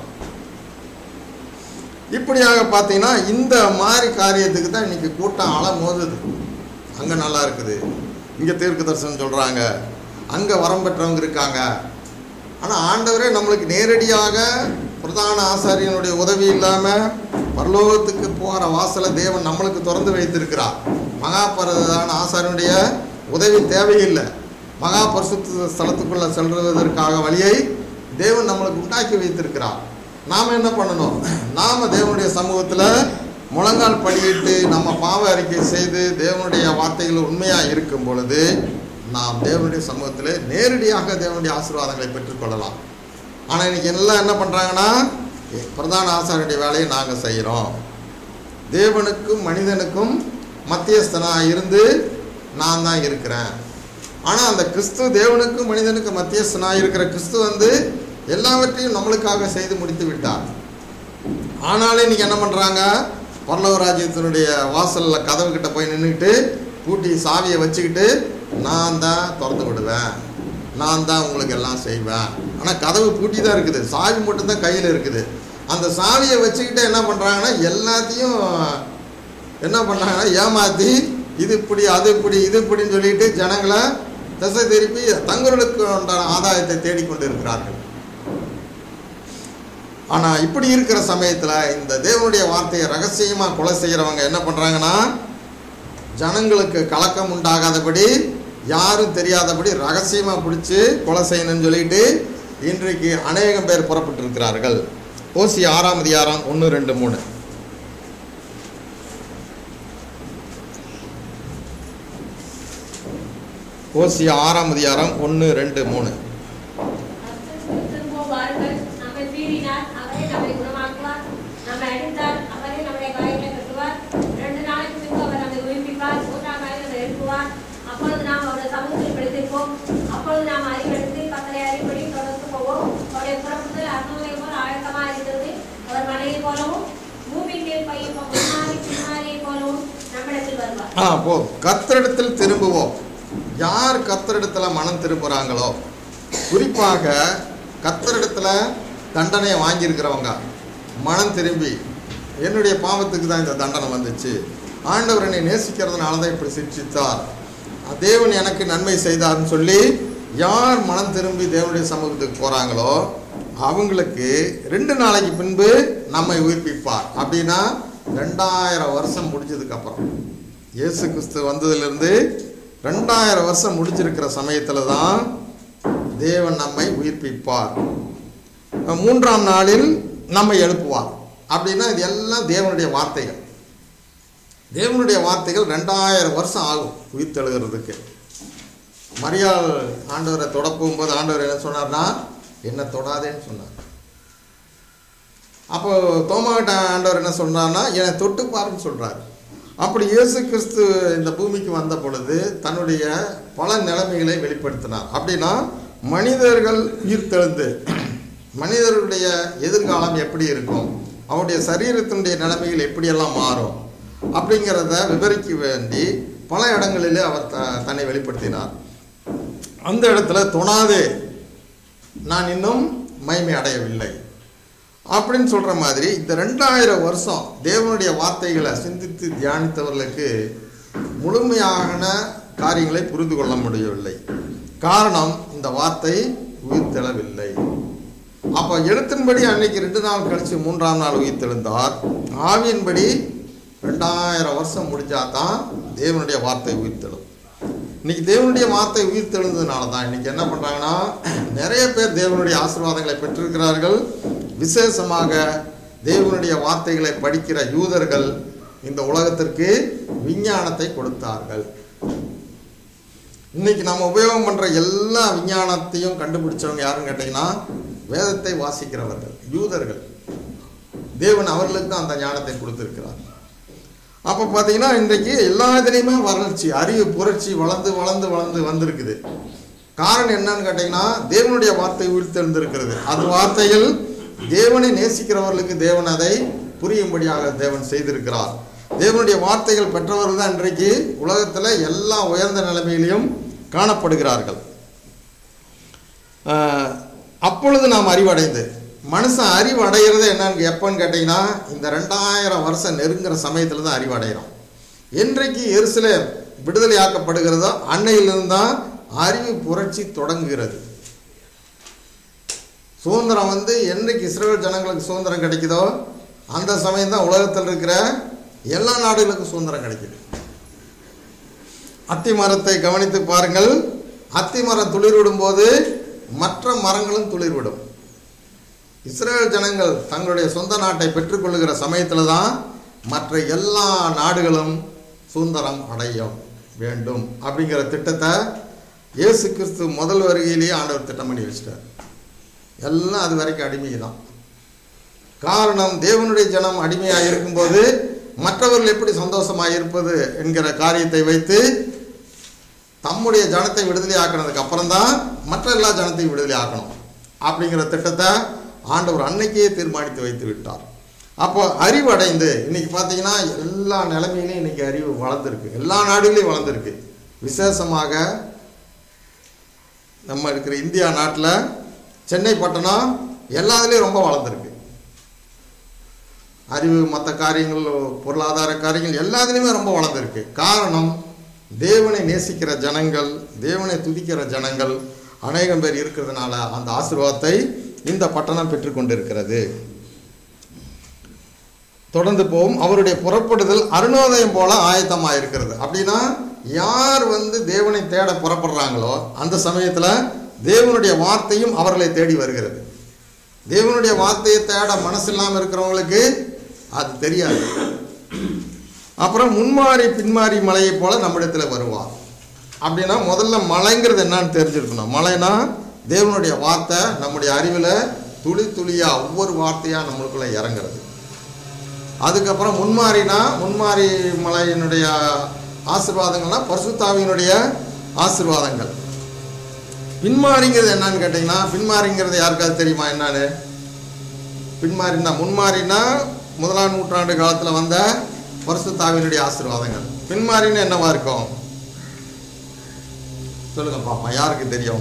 இப்படியாக பார்த்தீங்கன்னா இந்த மாதிரி காரியத்துக்கு தான் இன்னைக்கு கூட்டம் அலை மோதுது அங்கே நல்லா இருக்குது இங்கே தீர்க்க தரிசனம் சொல்கிறாங்க அங்கே வரம் பெற்றவங்க இருக்காங்க ஆனால் ஆண்டவரே நம்மளுக்கு நேரடியாக பிரதான ஆசாரியனுடைய உதவி இல்லாமல் பரலோகத்துக்கு போகிற வாசலை தேவன் நம்மளுக்கு திறந்து வைத்திருக்கிறார் மகாபரதான ஆசாரியனுடைய உதவி தேவையில்லை மகா பரிசுத்த ஸ்தலத்துக்குள்ளே செல்வதற்காக வழியை தேவன் நம்மளுக்கு உண்டாக்கி வைத்திருக்கிறார் நாம் என்ன பண்ணணும் நாம் தேவனுடைய சமூகத்தில் முழங்கால் படியிட்டு நம்ம பாவ அறிக்கை செய்து தேவனுடைய வார்த்தைகள் உண்மையாக இருக்கும் பொழுது நாம் தேவனுடைய சமூகத்தில் நேரடியாக தேவனுடைய ஆசீர்வாதங்களை பெற்றுக்கொள்ளலாம் ஆனால் இன்னைக்கு எல்லாம் என்ன பண்ணுறாங்கன்னா பிரதான ஆசாரியனுடைய வேலையை நாங்கள் செய்கிறோம் தேவனுக்கும் மனிதனுக்கும் மத்தியஸ்தனாக இருந்து நான் தான் இருக்கிறேன் ஆனால் அந்த கிறிஸ்து தேவனுக்கும் மனிதனுக்கும் மத்தியஸ்தனாக இருக்கிற கிறிஸ்து வந்து எல்லாவற்றையும் நம்மளுக்காக செய்து முடித்து விட்டார் ஆனாலும் இன்னைக்கு என்ன பண்ணுறாங்க பரலோக ராஜ்யத்தினுடைய வாசலில் கதவு கிட்ட போய் நின்றுக்கிட்டு பூட்டி சாவியை வச்சுக்கிட்டு நான் தான் திறந்து விடுவேன் நான் தான் உங்களுக்கு எல்லாம் செய்வேன் ஆனால் கதவு பூட்டி தான் இருக்குது சாவி மட்டும்தான் கையில் இருக்குது அந்த சாவியை வச்சுக்கிட்டு என்ன பண்ணுறாங்கன்னா எல்லாத்தையும் என்ன பண்ணுறாங்கன்னா ஏமாற்றி இது இப்படி அது இப்படி இது இப்படின்னு சொல்லிட்டு ஜனங்களை திசை திருப்பி தங்களுக்கு உண்டான ஆதாயத்தை தேடிக்கொண்டு இருக்கிறார்கள் ஆனால் இப்படி இருக்கிற சமயத்தில் இந்த தேவனுடைய வார்த்தையை ரகசியமாக கொலை செய்கிறவங்க என்ன பண்ணுறாங்கன்னா ஜனங்களுக்கு கலக்கம் உண்டாகாதபடி யாரும் தெரியாதபடி ரகசியமாக பிடிச்சி கொலை செய்யணும்னு சொல்லிட்டு இன்றைக்கு அநேகம் பேர் புறப்பட்டிருக்கிறார்கள் ஓசி ஆறாம் அதிகாரம் ஒன்று ரெண்டு மூணு ஓசி ஆறாம் அதிகாரம் ஒன்று ரெண்டு மூணு கர்த்தருக்கு திரும்பவும் வாருங்கள். நம்மை பீறினார், அவரே நம்மை குணமாக்குவார். நம்மை அடித்தார், அவரே நம்முடைய காயங்களை கட்டுவார். ரெண்டு நாளைக்கு பின்பு அவர் நம்மை உயிர்ப்பிப்பார். மூன்றாம் நாளில் நம்மை எழுப்புவார். அப்பொழுது நாம் அவருடைய சமூகத்தில் பிடித்திருப்போம். அப்பொழுது நாம் அறிவெடுத்து கர்த்தரை அறியும்படி தொடர்ந்து போவோம். அவருடைய புறப்படுதல் அருணோதய போல் ஆழக்கமாக இருக்கிறது. அவர் மலையைப் போலவும் பூமியின் மேல் பையும் முன்னாடி பின்னாடியைப் போலவும் நம்மிடத்தில் வருவார் ஆ போ கத்தரிடத்தில் திரும்புவோம் யார் கத்தரிடத்தில் மனம் திரும்புகிறாங்களோ குறிப்பாக கத்தரிடத்தில் தண்டனையை வாங்கியிருக்கிறவங்க மனம் திரும்பி என்னுடைய பாவத்துக்கு தான் இந்த தண்டனை வந்துச்சு ஆண்டவர் என்னை நேசிக்கிறதுனால தான் இப்படி சிக்ஷித்தார் தேவன் எனக்கு நன்மை செய்தார்னு சொல்லி யார் மனம் திரும்பி தேவனுடைய சமூகத்துக்கு போகிறாங்களோ அவங்களுக்கு ரெண்டு நாளைக்கு பின்பு நம்மை உயிர்ப்பிப்பார் அப்படின்னா ரெண்டாயிரம் வருஷம் முடிஞ்சதுக்கு அப்புறம் இயேசு கிறிஸ்து வந்ததிலிருந்து ரெண்டாயிரம் வருஷம் முடிஞ்சிருக்கிற சமயத்தில் தான் தேவன் நம்மை உயிர்ப்பிப்பார் மூன்றாம் நாளில் நம்மை எழுப்புவார் அப்படின்னா இது எல்லாம் தேவனுடைய வார்த்தைகள் தேவனுடைய வார்த்தைகள் ரெண்டாயிரம் வருஷம் ஆகும் உயிர்த்தெழுகிறதுக்கு மரியாள் ஆண்டவரை தொட போகும்போது ஆண்டவர் என்ன சொன்னார்னா என்ன தொடாதேன்னு சொன்னார் அப்போ தோமாவிட்ட ஆண்டவர் என்ன சொன்னார்னா என்னை தொட்டு பாருன்னு சொல்றாரு அப்படி இயேசு கிறிஸ்து இந்த பூமிக்கு வந்த பொழுது தன்னுடைய பல நிலைமைகளை வெளிப்படுத்தினார் அப்படின்னா மனிதர்கள் உயிர்த்தெழுந்து மனிதர்களுடைய எதிர்காலம் எப்படி இருக்கும் அவருடைய சரீரத்தினுடைய நிலைமைகள் எப்படியெல்லாம் மாறும் அப்படிங்கிறத விவரிக்க வேண்டி பல இடங்களிலே அவர் த தன்னை வெளிப்படுத்தினார் அந்த இடத்துல தொணாதே நான் இன்னும் மகிமை அடையவில்லை அப்படின்னு சொல்கிற மாதிரி இந்த ரெண்டாயிரம் வருஷம் தேவனுடைய வார்த்தைகளை சிந்தித்து தியானித்தவர்களுக்கு முழுமையான காரியங்களை புரிந்து கொள்ள முடியவில்லை காரணம் இந்த வார்த்தை உயிர்த்தெழவில்லை அப்போ எழுத்தின்படி அன்னைக்கு ரெண்டு நாள் கழித்து மூன்றாம் நாள் உயிர்த்தெழுந்தார் ஆவியின்படி ரெண்டாயிரம் வருஷம் முடிஞ்சாதான் தேவனுடைய வார்த்தை உயிர்த்தெழும் இன்னைக்கு தேவனுடைய வார்த்தை உயிர்த்தெழுந்ததுனால தான் இன்னைக்கு என்ன பண்ணுறாங்கன்னா நிறைய பேர் தேவனுடைய ஆசீர்வாதங்களை பெற்றிருக்கிறார்கள் விசேஷமாக தேவனுடைய வார்த்தைகளை படிக்கிற யூதர்கள் இந்த உலகத்திற்கு விஞ்ஞானத்தை கொடுத்தார்கள் இன்னைக்கு நம்ம உபயோகம் பண்ணுற எல்லா விஞ்ஞானத்தையும் கண்டுபிடிச்சவங்க யாருன்னு கேட்டிங்கன்னா வேதத்தை வாசிக்கிறவர்கள் யூதர்கள் தேவன் அவர்களுக்கு தான் அந்த ஞானத்தை கொடுத்திருக்கிறார் அப்போ பார்த்தீங்கன்னா இன்றைக்கு எல்லா இதுலேயுமே வறட்சி அறிவு புரட்சி வளர்ந்து வளர்ந்து வளர்ந்து வந்திருக்குது காரணம் என்னன்னு கேட்டிங்கன்னா தேவனுடைய வார்த்தை உயிர்த்தெழுந்திருக்கிறது அது வார்த்தைகள் தேவனை நேசிக்கிறவர்களுக்கு தேவன் அதை புரியும்படியாக தேவன் செய்திருக்கிறார் தேவனுடைய வார்த்தைகள் பெற்றவர்கள் தான் இன்றைக்கு உலகத்தில் எல்லா உயர்ந்த நிலைமையிலையும் காணப்படுகிறார்கள் ஆஹ், அப்பொழுது நாம் அறிவடைந்து மனுஷன் அறிவு அடைகிறது என்னன்னு எப்போன்னு கேட்டிங்கன்னா இந்த ரெண்டாயிரம் வருஷம் நெருங்குற சமயத்தில் தான் அறிவு அடைகிறோம் என்றைக்கு எருசலேம் விடுதலையாக்கப்படுகிறதோ அன்னையிலிருந்து தான் அறிவு புரட்சி தொடங்குகிறது சுதந்திரம் வந்து என்னைக்கு இஸ்ரேல் ஜனங்களுக்கு சுதந்திரம் கிடைக்குதோ அந்த சமயம் தான் உலகத்தில் இருக்கிற எல்லா நாடுகளுக்கும் சுதந்திரம் கிடைக்குது அத்தி மரத்தை கவனித்து பாருங்கள் அத்தி மரம் துளிர்விடும் போது மற்ற மரங்களும் துளிர்விடும் இஸ்ரேல் ஜனங்கள் தங்களுடைய சொந்த நாட்டை பெற்றுக்கொள்ளுகிற சமயத்தில் தான் மற்ற எல்லா நாடுகளும் சுதந்திரம் அடையும் வேண்டும் அப்படிங்கிற திட்டத்தை இயேசு கிறிஸ்து முதல் வருகையிலேயே ஆண்டவர் திட்டம் பண்ணி வச்சிட்டார் எல்லாம் அது வரைக்கும் அடிமை தான் காரணம் தேவனுடைய ஜனம் அடிமையாக இருக்கும்போது மற்றவர்கள் எப்படி சந்தோஷமாக இருப்பது என்கிற காரியத்தை வைத்து தம்முடைய ஜனத்தை விடுதலை ஆக்கினதுக்கு அப்புறம் தான் மற்ற எல்லா ஜனத்தையும் விடுதலை ஆக்கணும் அப்படிங்கிற திட்டத்தை ஆண்டவர் அன்னைக்கே தீர்மானித்து வைத்து விட்டார் அப்போ அறிவு அடைந்து இன்னைக்கு பார்த்தீங்கன்னா எல்லா நிலைமையிலையும் இன்னைக்கு அறிவு வளர்ந்துருக்கு எல்லா நாடுகளையும் வளர்ந்துருக்கு விசேஷமாக நம்ம இருக்கிற இந்தியா நாட்டில் சென்னை பட்டணம் எல்லாத்துலேயும் ரொம்ப வளர்ந்துருக்கு அறிவு மற்ற காரியங்கள் பொருளாதார காரியங்கள் எல்லாத்துலேயுமே ரொம்ப வளர்ந்துருக்கு காரணம் தேவனை நேசிக்கிற ஜனங்கள் தேவனை துதிக்கிற ஜனங்கள் அநேகம் பேர் இருக்கிறதுனால அந்த ஆசீர்வாதத்தை இந்த பட்டணம் பெற்றுக்கொண்டிருக்கிறது தொடர்ந்து போகும் அவருடைய புறப்படுதல் அருணோதயம் போல ஆயத்தமாக இருக்கிறது அப்படின்னா யார் வந்து தேவனை தேட புறப்படுறாங்களோ அந்த சமயத்தில் தேவனுடைய வார்த்தையும் அவர்களை தேடி வருகிறது தேவனுடைய வார்த்தையை தேட மனசு இல்லாமல் இருக்கிறவங்களுக்கு அது தெரியாது அப்புறம் முன்மாறி பின்மாறி மலையை போல நம்மிடத்தில் வருவார் அப்படின்னா முதல்ல மலைங்கிறது என்னன்னு தெரிஞ்சிருக்கணும் மலைனா தேவனுடைய வார்த்தை நம்முடைய அறிவில் துளி துளியாக ஒவ்வொரு வார்த்தையாக நம்மளுக்குள்ள இறங்குறது அதுக்கப்புறம் முன்மாறினா முன்மாறி மலையினுடைய ஆசீர்வாதங்கள்னா பரிசுத்தாவியினுடைய ஆசீர்வாதங்கள் பின்மாறிங்கிறது என்னன்னு கேட்டிங்கன்னா பின்மாறிங்கிறது யாருக்காவது தெரியுமா என்னன்னு பின்மாறினா முன்மாறினா முதலாம் நூற்றாண்டு காலத்தில் வந்த பரிசுத்தாவினுடைய ஆசீர்வாதங்கள் பின்மாறின்னு என்னவா இருக்கும் சொல்லுங்க பாப்பா யாருக்கு தெரியும்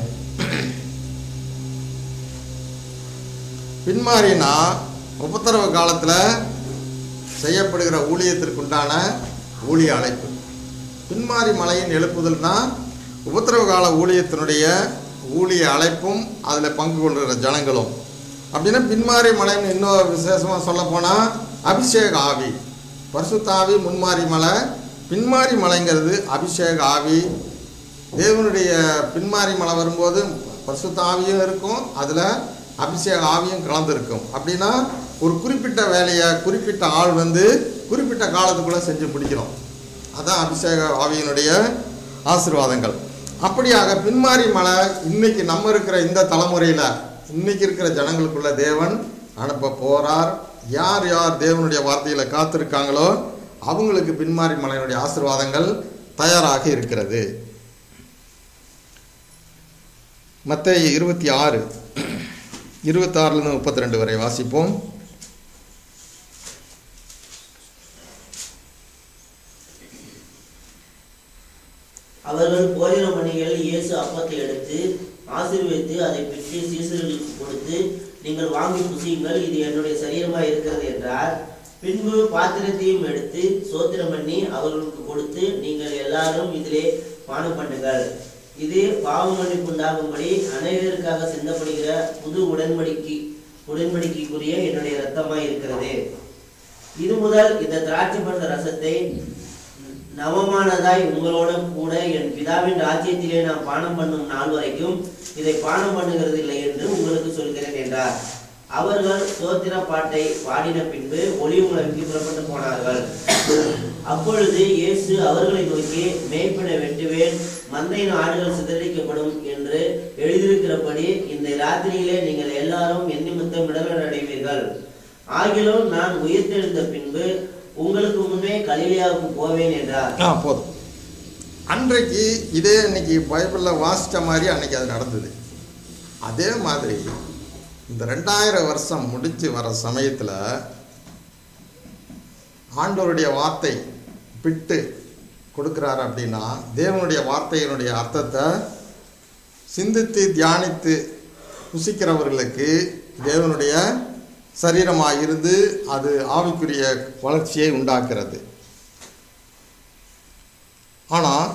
பின்மாறினா உபத்திரவ காலத்தில் செய்யப்படுகிற ஊழியத்திற்குண்டான ஊழிய அழைப்பு பின்மாறி மலையின் எழுப்புதல்னா உபத்திரவ கால ஊழியத்தினுடைய ஊழிய அழைப்பும் அதில் பங்கு கொள்கிற ஜனங்களும் அப்படின்னா பின்மாறி மலைன்னு இன்னும் விசேஷமாக சொல்ல போனால் அபிஷேக ஆவி பரிசுத்த ஆவி முன்மாறி மலை பின்மாறி மலைங்கிறது அபிஷேக ஆவி தேவனுடைய பின்மாறி மலை வரும்போது பரிசுத்த ஆவியும் இருக்கும் அதில் அபிஷேக ஆவியும் கலந்துருக்கும் அப்படின்னா ஒரு குறிப்பிட்ட வேலையை குறிப்பிட்ட ஆள் வந்து குறிப்பிட்ட காலத்துக்குள்ளே செஞ்சு முடிக்கணும் அதான் அபிஷேக ஆவியினுடைய ஆசீர்வாதங்கள் அப்படியாக பின்மாறி மலை இன்னைக்கு நம்ம இருக்கிற இந்த தலைமுறையில் இன்னைக்கு இருக்கிற ஜனங்களுக்குள்ள தேவன் அனுப்ப போறார் யார் யார் தேவனுடைய வார்த்தையில் காத்திருக்காங்களோ அவங்களுக்கு பின்மாறி மலையினுடைய ஆசீர்வாதங்கள் தயாராக இருக்கிறது மத்தேயு இருபத்தி ஆறு இருபத்தாறுலேருந்து முப்பத்தி ரெண்டு வரை வாசிப்போம் அவர்கள் போஜன பணிகள் இயேசு அப்பத்தை எடுத்து ஆசீர்வதித்து அதை பிட்டு சீசர்களுக்கு கொடுத்து நீங்கள் வாங்கி புசியுங்கள் இது என்னுடைய சரீரமாய் இருக்கிறது என்றார் பின்பு பாத்திரத்தையும் எடுத்து சோத்திரம் பண்ணி அவர்களுக்கு கொடுத்து நீங்கள் எல்லாரும் இதிலே பானம் பண்ணுங்கள் இது பாவ மன்னிப்பு உண்டாகும்படி அனைவருக்காக சிந்தப்படுகிற புது உடன்படிக்கை உடன்படிக்கைக்குரிய என்னுடைய இரத்தமாய் இருக்கிறது இது முதல் இந்த திராட்சை பழ ரசத்தை நவமானதாய் உங்களோட கூட என் பிதாவின் ராஜ்யத்திலே நான் பானம் பண்ணும் நாள் வரைக்கும் இதை பானம் பண்ணுகிறது இல்லை என்று உங்களுக்கு சொல்கிறேன் என்றார் அவர்கள் சோத்திர பாட்டை பாடின பின்பு ஒளிவுமலைக்கு புறப்பட்டு போனார்கள் அப்பொழுது இயேசு அவர்களை நோக்கி மேய்ப்பனை வெட்டுவேன் மந்தையின் ஆடுகள் சிதறடிக்கப்படும் என்று எழுதியிருக்கிறபடி இந்த ராத்திரியிலே நீங்கள் எல்லாரும் என் நிமித்தம் விடுதலை அடைவீர்கள் ஆகிலும் நான் உயிர்த்தெழுந்த பின்பு உங்களுக்கு முன்னே கலிலியாவுக்கு போவேன் என்றார் ஆ போதும் அன்றைக்கு இதே இன்னைக்கு பைபிளில் வாசித்த மாதிரி அன்னைக்கு அது நடந்தது அதே மாதிரி இந்த ரெண்டாயிரம் வருஷம் முடிச்சு வர சமயத்தில் ஆண்டவருடைய வார்த்தை பிட்டு கொடுக்குறாரு அப்படின்னா தேவனுடைய வார்த்தையினுடைய அர்த்தத்தை சிந்தித்து தியானித்து புசிக்கிறவர்களுக்கு தேவனுடைய சரீரமாக இருந்து அது ஆவிக்குரிய வளர்ச்சியை உண்டாக்குறது ஆனால்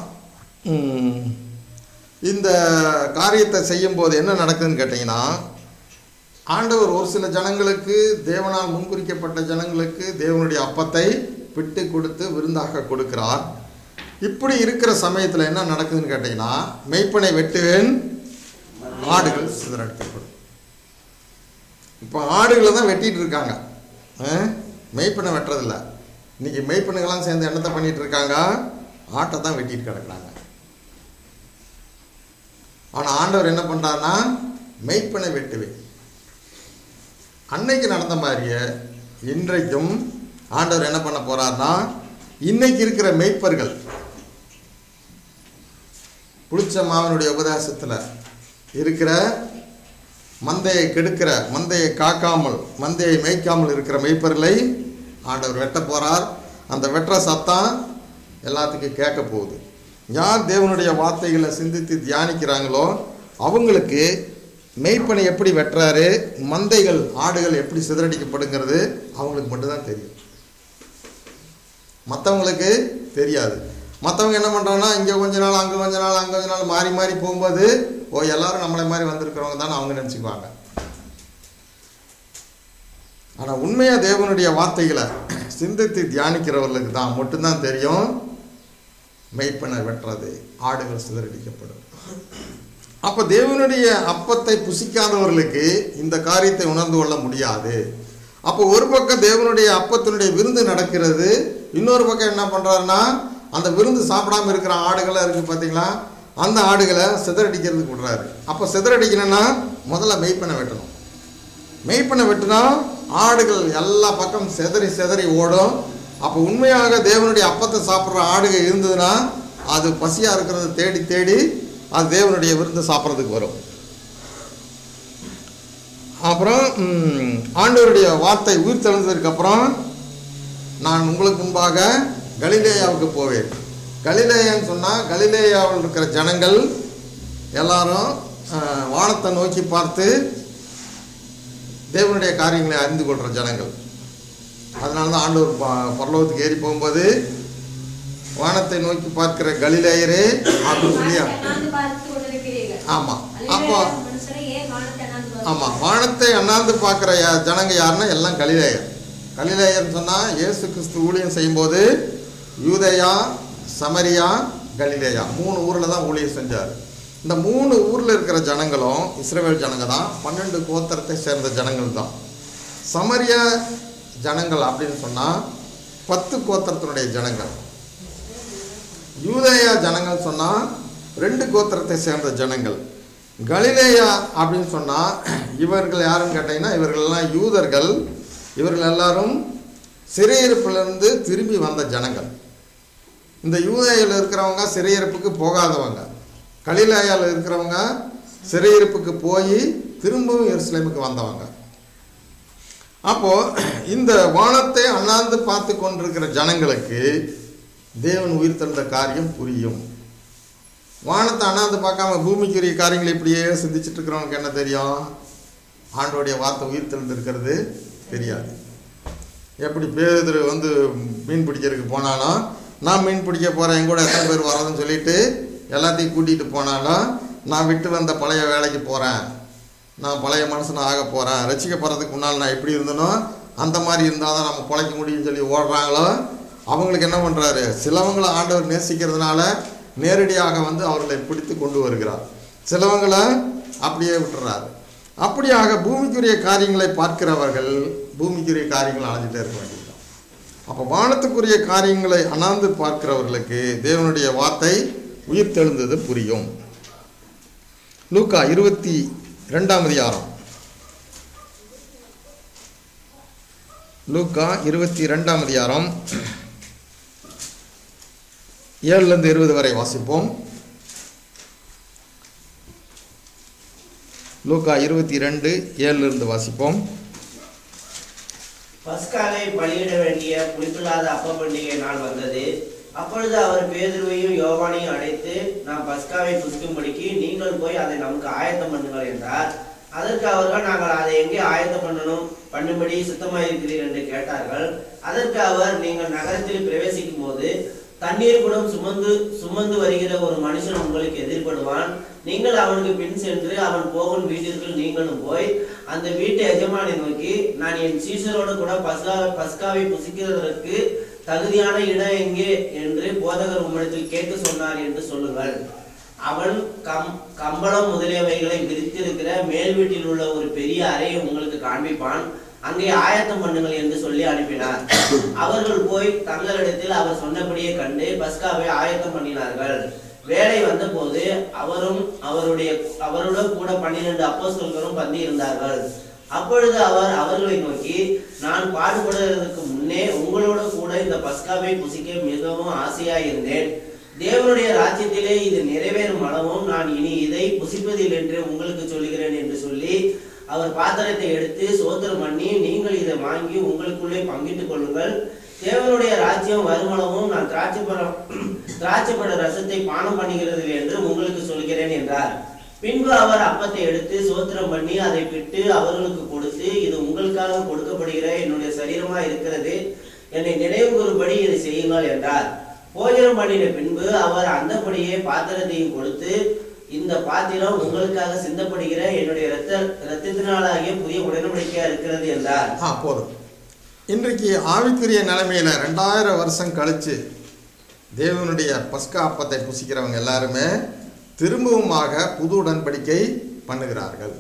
இந்த காரியத்தை செய்யும்போது என்ன நடக்குதுன்னு கேட்டிங்கன்னா ஆண்டவர் ஒரு சில ஜனங்களுக்கு தேவனால் முன்குறிக்கப்பட்ட ஜனங்களுக்கு தேவனுடைய அப்பத்தை பிட்டு கொடுத்து விருந்தாக கொடுக்கிறார் இப்படி இருக்கிற சமயத்தில் என்ன நடக்குதுன்னு கேட்டிங்கன்னா மெய்ப்பனை வெட்டுவேன் ஆடுகள் சிதறடிக்கப்படும் இப்போ ஆடுகளை தான் வெட்டிட்டு இருக்காங்க ஆ? மெய்ப்பனை வெட்டுறதில்ல இன்னைக்கு மெய்ப்பனுங்கெல்லாம் சேர்ந்து என்னத்தை பண்ணிட்டு இருக்காங்க ஆட்டை தான் வெட்டிட்டு கிடக்குறாங்க ஆனால் ஆண்டவர் என்ன பண்ணுறாருன்னா மெய்ப்பனை வெட்டுவேன் அன்னைக்கு நடந்த மாதிரியே இன்றைக்கும் ஆண்டவர் என்ன பண்ண போறாருன்னா இன்னைக்கு இருக்கிற மெய்ப்பர்கள் புளிச்ச மாவனுடைய உபதேசத்தில் இருக்கிற மந்தையை கெடுக்கிற மந்தையை காக்காமல் மந்தையை மேய்க்காமல் இருக்கிற மெய்ப்பர்களை ஆண்டவர் வெட்ட போறார் அந்த வெட்டுற சத்தம் எல்லாத்துக்கும் கேட்க போகுது யார் தேவனுடைய வார்த்தைகளை சிந்தித்து தியானிக்கிறாங்களோ அவங்களுக்கு மெய்ப்பனை எப்படி வெட்டுறாரு மந்தைகள் ஆடுகள் எப்படி சிதறடிக்கப்படுங்கிறது அவங்களுக்கு மட்டும்தான் தெரியும் மற்றவங்களுக்கு தெரியாது மற்றவங்க என்ன பண்ணுறாங்கன்னா இங்கே கொஞ்ச நாள் அங்கே கொஞ்ச நாள் அங்கே கொஞ்ச நாள் மாறி மாறி போகும்போது ஓ எல்லாரும் நம்மளை மாதிரி வந்திருக்கிறவங்க தானே அவங்க நினச்சிக்குவாங்க ஆனால் உண்மையாக தேவனுடைய வார்த்தைகளை சிந்தித்து தியானிக்கிறவர்களுக்கு தான் மட்டும்தான் தெரியும் மெய்ப்பனை வெட்டுறது ஆடுகள் சிதறடிக்கப்படும் அப்போ தேவனுடைய அப்பத்தை புசிக்காதவர்களுக்கு இந்த காரியத்தை உணர்ந்து கொள்ள முடியாது அப்போ ஒரு பக்கம் தேவனுடைய அப்பத்தினுடைய விருந்து நடக்கிறது இன்னொரு பக்கம் என்ன பண்ணுறாருன்னா அந்த விருந்து சாப்பிடாம இருக்கிற ஆடுகளை இருக்குது பார்த்தீங்களா அந்த ஆடுகளை சிதறடிக்கிறதுக்கு விடுறாரு அப்போ சிதறடிக்கணும்னா முதல்ல மெய்ப்பனை வெட்டணும் மெய்ப்பனை வெட்டினா ஆடுகள் எல்லா பக்கம் செதறி செதறி ஓடும் அப்போ உண்மையாக தேவனுடைய அப்பத்தை சாப்பிட்ற ஆடுகள் இருந்ததுன்னா அது பசியாக இருக்கிறத தேடி தேடி அது தேவனுடைய விருந்து சாப்பிட்றதுக்கு வரும் அப்புறம் ம், ஆண்டவருடைய வார்த்தை உயிர் தெழுந்ததுக்கு அப்புறம் நான் உங்களுக்கு முன்பாக கலிலேயாவுக்கு போவேன் கலிலேயான்னு சொன்னால் கலிலேயாவில் இருக்கிற ஜனங்கள் எல்லாரும் அஹ், வானத்தை நோக்கி பார்த்து தேவனுடைய காரியங்களை அறிந்து கொள்கிற ஜனங்கள் அதனால தான் ஆண்டவர் ப- பரலோகத்துக்கு ஏறி போகும்போது வானத்தை நோக்கி பார்க்கிற கலிலேயரே அப்படின்னு சொல்லி அண்ணாந்து பார்த்து கொண்டிருக்கிறீர்கள் ஆமாம் அப்போ- மனுஷரை ஏன் வானத்தை அண்ணாந்து ஆமாம் வானத்தை அண்ணாந்து பார்க்குற யா- ஜனங்க யாருன்னா எல்லாம் கலிலேயர் கலிலேயர்னு சொன்னால் இயேசு கிறிஸ்து ஊழியம் செய்யும்போது யூதேயா சமரியா கலிலேயா மூணு ஊரில் தான் ஊழியம் செஞ்சார் இந்த மூணு ஊரில் இருக்கிற ஜனங்களும் இஸ்ரவேல் ஜனங்க தான் பன்னெண்டு கோத்திரத்தை சேர்ந்த ஜனங்கள் தான் சமரியா ஜனங்கள் அப்படின்னு சொன்னால் பத்து கோத்திரத்தினுடைய ஜனங்கள் யூதேயா ஜனங்கள் சொன்னால் ரெண்டு கோத்திரத்தை சேர்ந்த ஜனங்கள் கலிலேயா அப்படின்னு சொன்னால் இவர்கள் யாருன்னு கேட்டிங்கன்னா இவர்கள்லாம் யூதர்கள் இவர்கள் எல்லாரும் சிறையிருப்பிலிருந்து திரும்பி வந்த ஜனங்கள் இந்த யூதேயில் இருக்கிறவங்க சிறையிருப்புக்கு போகாதவங்க கலிலேயாவில் இருக்கிறவங்க சிறையிருப்புக்கு போய் திரும்பவும் எருசலேமுக்கு வந்தவங்க அப்போது இந்த வானத்தை அண்ணாந்து பார்த்து கொண்டிருக்கிற ஜனங்களுக்கு தேவன் உயிர் தந்த காரியம் புரியும் வானத்தை அண்ணாந்து பார்க்காம பூமிக்குரிய காரியங்களை இப்படியே சிந்திச்சுட்டு இருக்கிறவனுக்கு என்ன தெரியும் ஆண்டோடைய வார்த்தை உயிர் தெளிந்திருக்கிறது தெரியாது எப்படி பேதர் வந்து மீன் பிடிக்கிறதுக்கு போனாலும் நான் மீன் பிடிக்க போகிறேன் என் கூட எத்தனை பேர் வர்றதுன்னு சொல்லிட்டு எல்லாத்தையும் கூட்டிகிட்டு போனாலும் நான் விட்டு வந்த பழைய வேலைக்கு போகிறேன் நான் பழைய மனுஷன் ஆக போகிறேன் ரசிக்கப்படுறதுக்கு முன்னால் நான் எப்படி இருந்தனோ அந்த மாதிரி இருந்தால் தான் நம்ம பிழைக்க முடியும்னு சொல்லி ஓடுறாங்களோ அவங்களுக்கு என்ன பண்ணுறாரு சிலவங்களை ஆண்டவர் நேசிக்கிறதுனால நேரடியாக வந்து அவர்களை பிடித்து கொண்டு வருகிறார் சிலவங்களை அப்படியே விட்டுறாரு அப்படியாக பூமிக்குரிய காரியங்களை பார்க்கிறவர்கள் பூமிக்குரிய காரியங்களை அலைஞ்சிட்டே இருக்க வேண்டியதுதான் அப்போ வானத்துக்குரிய காரியங்களை அண்ணாந்து பார்க்கிறவர்களுக்கு தேவனுடைய வார்த்தை உயிர் தெழுந்தது புரியும் லூக்கா இருபத்தி ரெண்டாம் அதிகாரம் லூக்கா இருபத்தி ரெண்டாம் அதிகாரம் ஏழுலேருந்து இருபது வரை வாசிப்போம் லூக்கா இருபத்தி ரெண்டு ஏழுலேருந்து வாசிப்போம் பஸ்காலை பலியிட வேண்டிய புளிப்பில்லாத அப்ப பண்டிகை நாள் வந்தது அப்பொழுது அவர் பேதுருவையும் யோவானையும் அழைத்து நாம் பஸ்காவை புசிக்கும்படிக்கு நீங்கள் போய் அதை நமக்கு ஆயத்தம் பண்ணுங்கள் என்றார் அதற்கு அவர்கள் நாங்கள் அதை எங்கே ஆயத்தம் பண்ணணும் பண்ணும்படி சுத்தமாயிருக்கிறீர் என்று கேட்டார்கள் அதற்கு அவர் நீங்கள் நகரத்தில் பிரவேசிக்கும் போது தண்ணீர் குடம் சுமந்து சுமந்து வருகிற ஒரு மனுஷன் உங்களுக்கு எதிர்படுவான் நீங்கள் அவனுக்கு பின் சென்று அவன் போகும் வீட்டிற்குள் நீங்களும் போய் அந்த வீட்டு எஜமானை நோக்கி நான் என் சீசரோடு கூட பஸ்கா பஸ்காவை புசிக்கிறதற்கு தகுதியான இடம் எங்கே என்று போதகர் உம்மிடத்தில் கேட்டு சொன்னார் என்று சொல்லுங்கள் அவன் கம் கம்பளம் முதலியவைகளை விரித்திருக்கிற மேல் வீட்டில் உள்ள ஒரு பெரிய அறையை உங்களுக்கு காண்பிப்பான் அங்கே ஆயத்தம் பண்ணுங்கள் என்று சொல்லி அனுப்பினார் அவர்கள் போய் தங்களிடத்தில் அவர் சொன்னபடியே கண்டு பஸ்காவை ஆயத்தம் பண்ணினார்கள் வேலை வந்தபோது அவரும் அவருடைய அவருடன் கூட பன்னிரண்டு அப்போஸ்தலர்களும் பந்தி இருந்தார்கள் அப்பொழுது அவர் அவர்களை நோக்கி நான் பாடுபடுவதற்கு முன்னே உங்களோட கூட இந்த பஸ்காவை புசிக்க மிகவும் ஆசையாயிருந்தேன் தேவனுடைய ராஜ்யத்திலே இது நிறைவேறும் அளவும் நான் இனி இதை புசிப்பதில் என்று உங்களுக்கு சொல்லுகிறேன் என்று சொல்லி அவர் பாத்திரத்தை எடுத்து சோத்திரம் பண்ணி நீங்கள் இதை வாங்கி உங்களுக்குள்ளே பங்கிட்டுக் கொள்ளுங்கள் தேவனுடைய ராஜ்யம் வருமளவும் நான் திராட்சைப்பழம் திராட்சைப்பழ ரசத்தை பானம் பண்ணுகிறது என்று உங்களுக்கு சொல்கிறேன் என்றார் பின்பு அவர் அப்பத்தை எடுத்து சோத்திரம் பண்ணி அதை பிட்டு அவர்களுக்கு கொடுத்து இது உங்களுக்காக கொடுக்கப்படுகிற என்னுடைய சரீரமா இருக்கிறது என்னை நினைவு கூறும்படி இதை செய்யுங்கள் என்றார் போஜனம் பண்ணின பின்பு அவர் அந்தபடியே பாத்திரத்தையும் கொடுத்து இந்த பாத்திரம் உங்களுக்காக சிந்தப்படுகிற என்னுடைய ரத்த ரத்தத்தினாலாகிய புதிய உடன்படிக்கையா இருக்கிறது என்றார் ஆ போதும் இன்றைக்கு ஆவிக்குரிய நிலைமையில் ரெண்டாயிரம் வருஷம் கழித்து தேவனுடைய பஸ்கா அப்பத்தை புசிக்கிறவங்க எல்லாருமே திரும்பவுமாக புது உடன்படிக்கை பண்ணுகிறார்கள்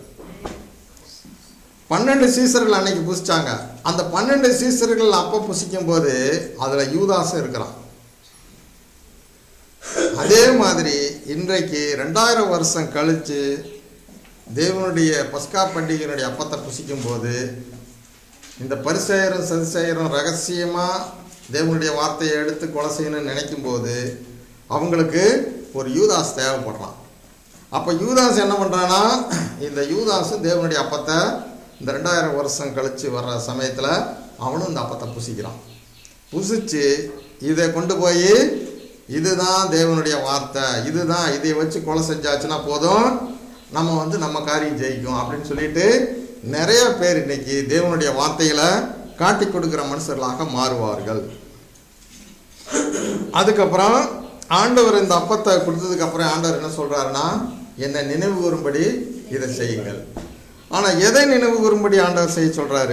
பன்னெண்டு சீசர்கள் அன்னைக்கு புசிச்சாங்க அந்த பன்னெண்டு சீசர்கள் அப்போ புசிக்கும் போது அதில் யூதாசும் இருக்கிறான் அதே மாதிரி இன்றைக்கு ரெண்டாயிரம் வருஷம் கழித்து தேவனுடைய பஸ்கா பண்டிகையினுடைய அப்பத்தை புசிக்கும் போது இந்த பரிசெயரும் சதிசெயரும் ரகசியமாக தேவனுடைய வார்த்தையை எடுத்து கொலை செய்யணும்னு நினைக்கும் போது அவங்களுக்கு ஒரு யூதாஸ் தேவைப்படுறான் அப்போ யூதாஸ் என்ன பண்ணுறான்னா இந்த யூதாஸ் தேவனுடைய அப்பத்தை இந்த ரெண்டாயிரம் வருஷம் கழித்து வர்ற சமயத்தில் அவனும் இந்த அப்பத்தை புசிக்கிறான் புசிச்சு இதை கொண்டு போய் இதுதான் தேவனுடைய வார்த்தை இதுதான் இதை வச்சு கொலை செஞ்சாச்சுன்னா போதும் நம்ம வந்து நம்ம காரியம் ஜெயிக்கும் அப்படின்னு சொல்லிட்டு நிறைய பேர் இன்னைக்கு தேவனுடைய வார்த்தைகளை காட்டி கொடுக்குற மனுஷர்களாக மாறுவார்கள் அதுக்கப்புறம் ஆண்டவர் இந்த அப்பத்தை கொடுத்ததுக்கு அப்புறம் ஆண்டவர் என்ன சொல்றாருன்னா என்னை நினைவு கூறும்படி இதை செய்யுங்கள் ஆனால் எதை நினைவு கூறும்படி ஆண்டவர் செய்ய சொல்கிறாரு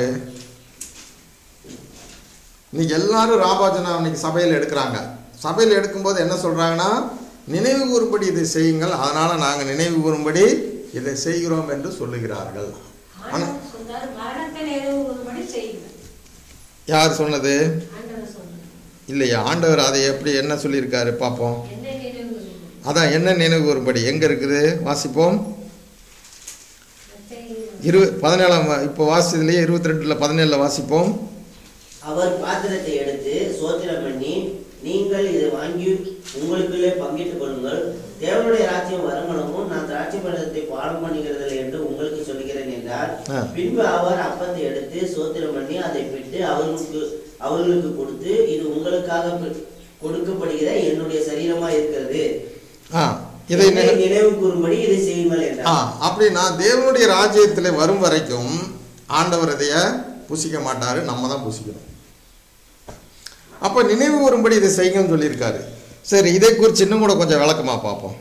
இன்னைக்கு எல்லாரும் ராபாஜனா இன்னைக்கு சபையில் எடுக்கிறாங்க சபையில் எடுக்கும்போது என்ன சொல்கிறாங்கன்னா நினைவு கூறும்படி இதை செய்யுங்கள் அதனால் நாங்கள் நினைவு கூறும்படி இதை செய்கிறோம் என்று சொல்லுகிறார்கள் ஆனால் ஆண்டவர் சொன்னார் மரணத்தை நினைவு கூறும்படி செய்யுங்கள் யார் சொன்னது ஆண்டவர் சொன்னார் இல்லையா ஆண்டவர் அதை எப்படி என்ன சொல்லியிருக்காரு பார்ப்போம் என்ன நினைவு கூறுங்கள் அதான் என்ன நினைவு கூறும்படி எங்கே இருக்குது வாசிப்போம் மத்தேயு இரு பதினேழாம் வா- இப்போ வாசிதுலேயே இருபத்தி ரெண்டில் பதினேழில் வாசிப்போம் அவர் பாத்திரத்தை எடுத்து சோத்திரம் பண்ணி நீங்கள் இதை வாங்கி உங்களுக்குள்ளே பங்கிட்டுக் கொள்ளுங்கள் தேவனுடைய ராஜ்யம் வருமளவும் நான் திராட்சை பழத்தை பானம் பண்ணுகிறதில்லை என்று உங்களுக்கு சொல்கிறேன் என்றார் ஆ. பின்பு அவர் அப்பத்தை எடுத்து சோத்திரம் பண்ணி அதை பெற்று அவர்களுக்கு அவர்களுக்கு கொடுத்து இது உங்களுக்காக பெ- கொடுக்கப்படுகிற என்னுடைய சரீரமா இருக்கிறது ஆ இதை என்னை நினை- நினைவு கூறும்படி இதை செய்யுங்கள் ஆ என்றார் அப்படின்னா தேவனுடைய ராஜ்யத்தில் வரும் வரைக்கும் ஆண்டவர் இதைய புசிக்க மாட்டார் நம்ம தான் புசிக்கணும் அப்போ நினைவு கூறும்படி இதை செய்யுங்கன்னு சொல்லியிருக்காரு சரி இதை குறித்து இன்னும் கூட கொஞ்சம் விளக்கமாக பார்ப்போம்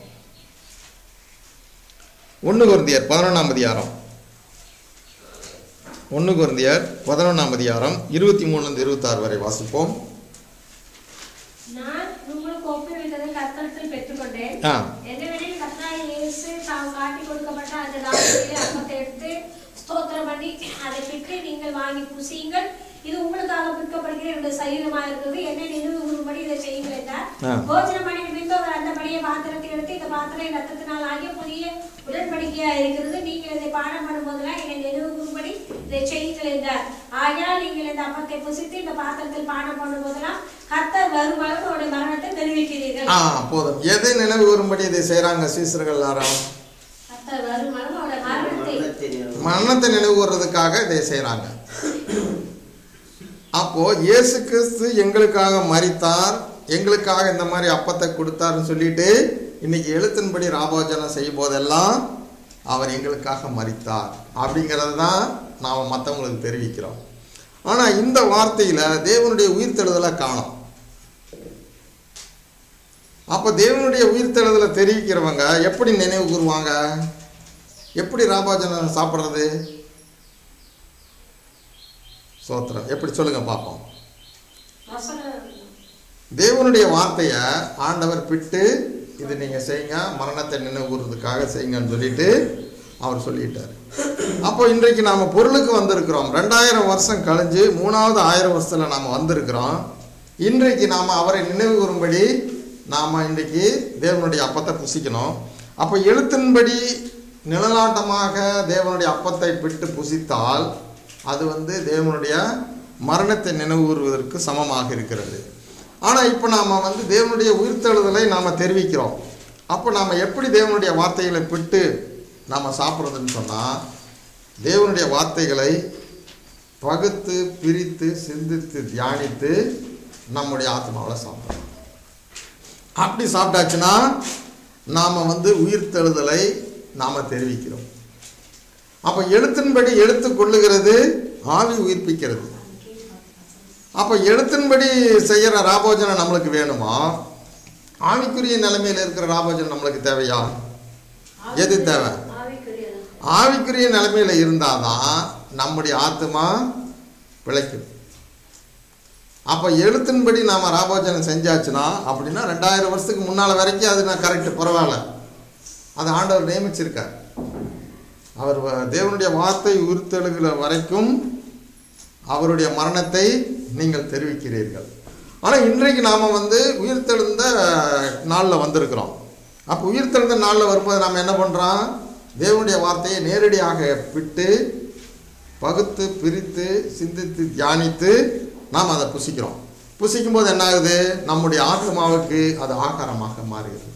ஒன்று குருந்தியர் பதினொன்றாம் அதிகாரம் ஒன்று குருந்தியர் பதினொன்றாம் அதிகாரம் இருபத்தி மூணுலேருந்து இருபத்தாறு வரை வாசிப்போம் நான் உங்களுக்கு ஒப்புவித்ததை கர்த்தத்தில் பெற்றுக்கொண்டேன் ஆ என்னவெனில் கர்த்தராகிய இயேசு தாம் காட்டிக் கொடுக்கப்பட்ட அந்த ராத்திரியிலே அப்பத்தை எடுத்து ஸ்தோத்திரம் பண்ணி அதை பெற்று நீங்கள் வாங்கி புசியுங்கள் இது உங்களுக்காக விற்கப்படுகிற என்னுடைய சரீரமா இருக்கிறது என்னை நினைவு கூறும்படி இதை செய்யுங்கள் என்றார் ஆ. போஜனம் பண்ணி பின்பு அவர் அந்தபடியே பாத்திரத்தை எடுத்து இந்த பாத்திரம் ரத்தத்தினால் ஆகிய புதிய உடன்படிக்கையா இருக்கிறது நீங்கள் இதை பானம் பண்ணும்போதெல்லாம் என்னை நினைவு கூறும்படி இதை செய்யுங்கள் என்றார் ஆகையால் நீங்கள் இந்த அப்பத்தை புசித்து இந்த பாத்திரத்தில் பானம் பண்ணும்போதெல்லாம் கர்த்தர் வரும் அளவு அவருடைய மரணத்தை தெரிவிக்கிறீர்கள் ஆ போதும் எதை நினைவு கூறும்படி இதை செய்கிறாங்க சீசர்கள் எல்லாரும் கர்த்தர் வரும் அளவு அவருடைய மரணத்தை மரணத்தை நினைவு மரணத்தை நினைவு கூறுறதுக்காக இதை செய்கிறாங்க அப்போ இயேசு கிறிஸ்து எங்களுக்காக மரித்தார் எங்களுக்காக இந்த மாதிரி அப்பத்தை கொடுத்தாருன்னு சொல்லிட்டு இன்னைக்கு எழுத்தின்படி ராபோஜனம் செய்யும் போதெல்லாம் அவர் எங்களுக்காக மரித்தார் அப்படிங்கிறது தான் நாம் மற்றவங்களுக்கு தெரிவிக்கிறோம் ஆனால் இந்த வார்த்தையில் தேவனுடைய உயிர்த்தெழுதலை காணோம் அப்போ தேவனுடைய உயிர்த்தெழுதலை தெரிவிக்கிறவங்க எப்படி நினைவு கூறுவாங்க எப்படி ராபாஜனம் சாப்பிட்றது சோத்திரம் எப்படி சொல்லுங்க பார்ப்போம் வசனம் தேவனுடைய வார்த்தையை ஆண்டவர் பிட்டு இது நீங்கள் செய்யுங்க மரணத்தை நினைவு கூறுறதுக்காக செய்யுங்கன்னு சொல்லிட்டு அவர் சொல்லிட்டார் அப்போ இன்றைக்கு நாம் பொருளுக்கு வந்திருக்கிறோம் ரெண்டாயிரம் வருஷம் கழிஞ்சு மூணாவது ஆயிரம் வருஷத்தில் நாம் வந்திருக்கிறோம் இன்றைக்கு நாம் அவரை நினைவு கூறும்படி நாம் இன்றைக்கு தேவனுடைய அப்பத்தை புசிக்கணும் அப்போ எழுத்தின்படி நிழலாட்டமாக தேவனுடைய அப்பத்தை பிட்டு புசித்தால் அது வந்து தேவனுடைய மரணத்தை நினைவு கூறுவதற்கு சமமாக இருக்கிறது ஆனால் இப்போ நாம் வந்து தேவனுடைய உயிர்த்தெழுதலை நாம் தெரிவிக்கிறோம் அப்போ நாம் எப்படி தேவனுடைய வார்த்தைகளை பிட்டு நாம் சாப்பிட்றதுன்னு சொன்னால் தேவனுடைய வார்த்தைகளை பகுத்து பிரித்து சிந்தித்து தியானித்து நம்முடைய ஆத்மாவில் சாப்பிடணும் அப்படி சாப்பிட்டாச்சுன்னா நாம் வந்து உயிர்த்தெழுதலை நாம் தெரிவிக்கிறோம் அப்போ எழுத்தின்படி எடுத்து கொள்ளுகிறது ஆவி உயிர்ப்பிக்கிறது அப்போ எழுத்தின்படி செய்கிற ராபோஜனம் நம்மளுக்கு வேணுமா ஆவிக்குரிய நிலைமையில் இருக்கிற ராபோஜனம் நம்மளுக்கு தேவையா எது தேவை ஆவிக்குரியது ஆவிக்குரிய நிலைமையில் இருந்தால் தான் நம்முடைய ஆத்மா பிழைக்கும் அப்போ எழுத்தின்படி நாம் ராபோஜனம் செஞ்சாச்சுன்னா அப்படின்னா ரெண்டாயிரம் வருஷத்துக்கு முன்னால் வரைக்கும் அது நான் கரெக்டு பரவாயில்ல அது ஆண்டவர் நியமிச்சிருக்கார் அவர் வ- தேவனுடைய வார்த்தை உயிர்த்தெழுகிற வரைக்கும் அவருடைய மரணத்தை நீங்கள் தெரிவிக்கிறீர்கள் ஆனால் இன்றைக்கு நாம் வந்து உயிர்த்தெழுந்த நாளில் வந்திருக்கிறோம் அப்போ உயிர்த்தெழுந்த நாளில் வரும்போது நாம் என்ன பண்ணுறோம் தேவனுடைய வார்த்தையை நேரடியாக பிட்டு பகுத்து பிரித்து சிந்தித்து தியானித்து நாம் அதை புசிக்கிறோம் புசிக்கும் போது என்ன ஆகுது நம்முடைய ஆத்மாவுக்கு அது ஆகாரமாக மாறுகிறது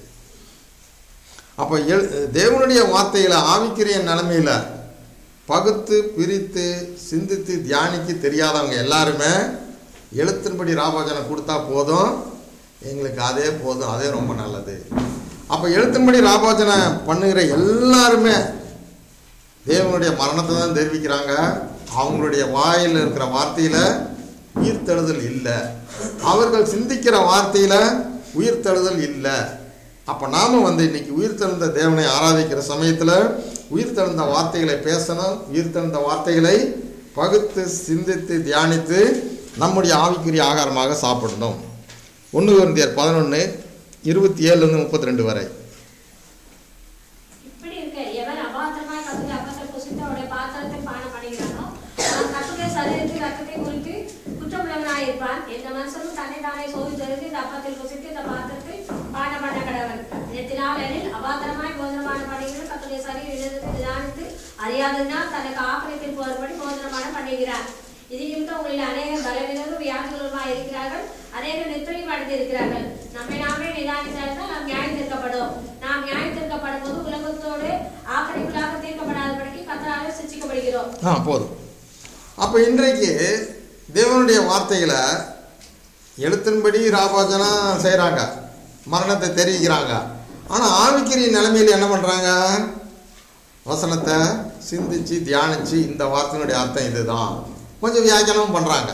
அப்போ எழு தேவனுடைய வார்த்தைகளை ஆவிக்குரிய நிலைமையில் பகுத்து பிரித்து சிந்தித்து தியானிக்க தெரியாதவங்க எல்லாருமே எழுத்தின்படி ராபோஜனம் கொடுத்தா போதும் எங்களுக்கு அதே போதும் அதே ரொம்ப நல்லது அப்போ எழுத்தின்படி ராபோஜனம் பண்ணுகிற எல்லாருமே தேவனுடைய மரணத்தை தான் தெரிவிக்கிறாங்க அவங்களுடைய வாயில் இருக்கிற வார்த்தையில் உயிர்த்தெழுதல் இல்லை அவர்கள் சிந்திக்கிற வார்த்தையில் உயிர்த்தெழுதல் இல்லை அப்போ நாம் வந்து இன்னைக்கு உயிர்த்தெழுந்த தேவனை ஆராதிக்கிற சமயத்தில் உயிர்த்தெழுந்த வார்த்தைகளை பேசணும் உயிர்த்தெழுந்த வார்த்தைகளை பகுத்து சிந்தித்து தியானித்து நம்முடைய ஆவிக்குரிய ஆகாரமாக சாப்பிடணும் ஒன்று குருந்தியர் பதினொன்று இருபத்தி ஏழுலேருந்து முப்பத்தி ரெண்டு வரை இப்படி இருக்க எவன் அபாத்திரமாய் கத்துடைய அப்பத்தை புசித்து அவருடைய பாத்திரத்தை பானம் பண்ணுகிறானோ அவன் கத்துடைய சரீரத்தில் ரத்தத்தை குறித்து குற்றமுள்ளவனாய் இருப்பான் எந்த மனுஷனும் தன்னை தானே சோதித்தறிந்து இந்த அப்பத்தில் புசித்து இந்த பாத்திரத்தை பானம் பண்ண கடவன் இதனால் எனில் அபாத்திரமாய் போதனமான பண்ணுகிற கத்துடைய சரீர இடத்தை நிதானித்து அறியாததினால் தனக்கு ஆக்கிரத்தில் போதபடி போதனமான பண்ணுகிறான் இது நிமித்தம் உங்களில் அநேகர் பலவீனரும் வியாதிகளுமாய் இருக்கிறார்கள் அநேகர் நித்திரையும் அடைந்திருக்கிறார்கள் நம்மை நாமே நிதானித்தால்தான் நாம் நியாயம் தீர்க்கப்படும் நாம் நியாயம் தீர்க்கப்படும் போது உலகத்தோடு ஆக்கிரமிக்கலாக தீர்க்கப்படாதபடிக்கு கத்தரால சிச்சிக்கப்படுகிறோம் ஆ போதும் அப்போ இன்றைக்கு தேவனுடைய வார்த்தைகளை எழுத்தின்படி ராபாஜனா செய்கிறாங்க மரணத்தை தெரிவிக்கிறாங்க ஆனால் ஆவிக்கிரிய நிலைமையில் என்ன பண்ணுறாங்க வசனத்தை சிந்திச்சு தியானிச்சு இந்த வார்த்தையினுடைய அர்த்தம் இதுதான் கொஞ்சம் வியாக்கியானமும் பண்ணுறாங்க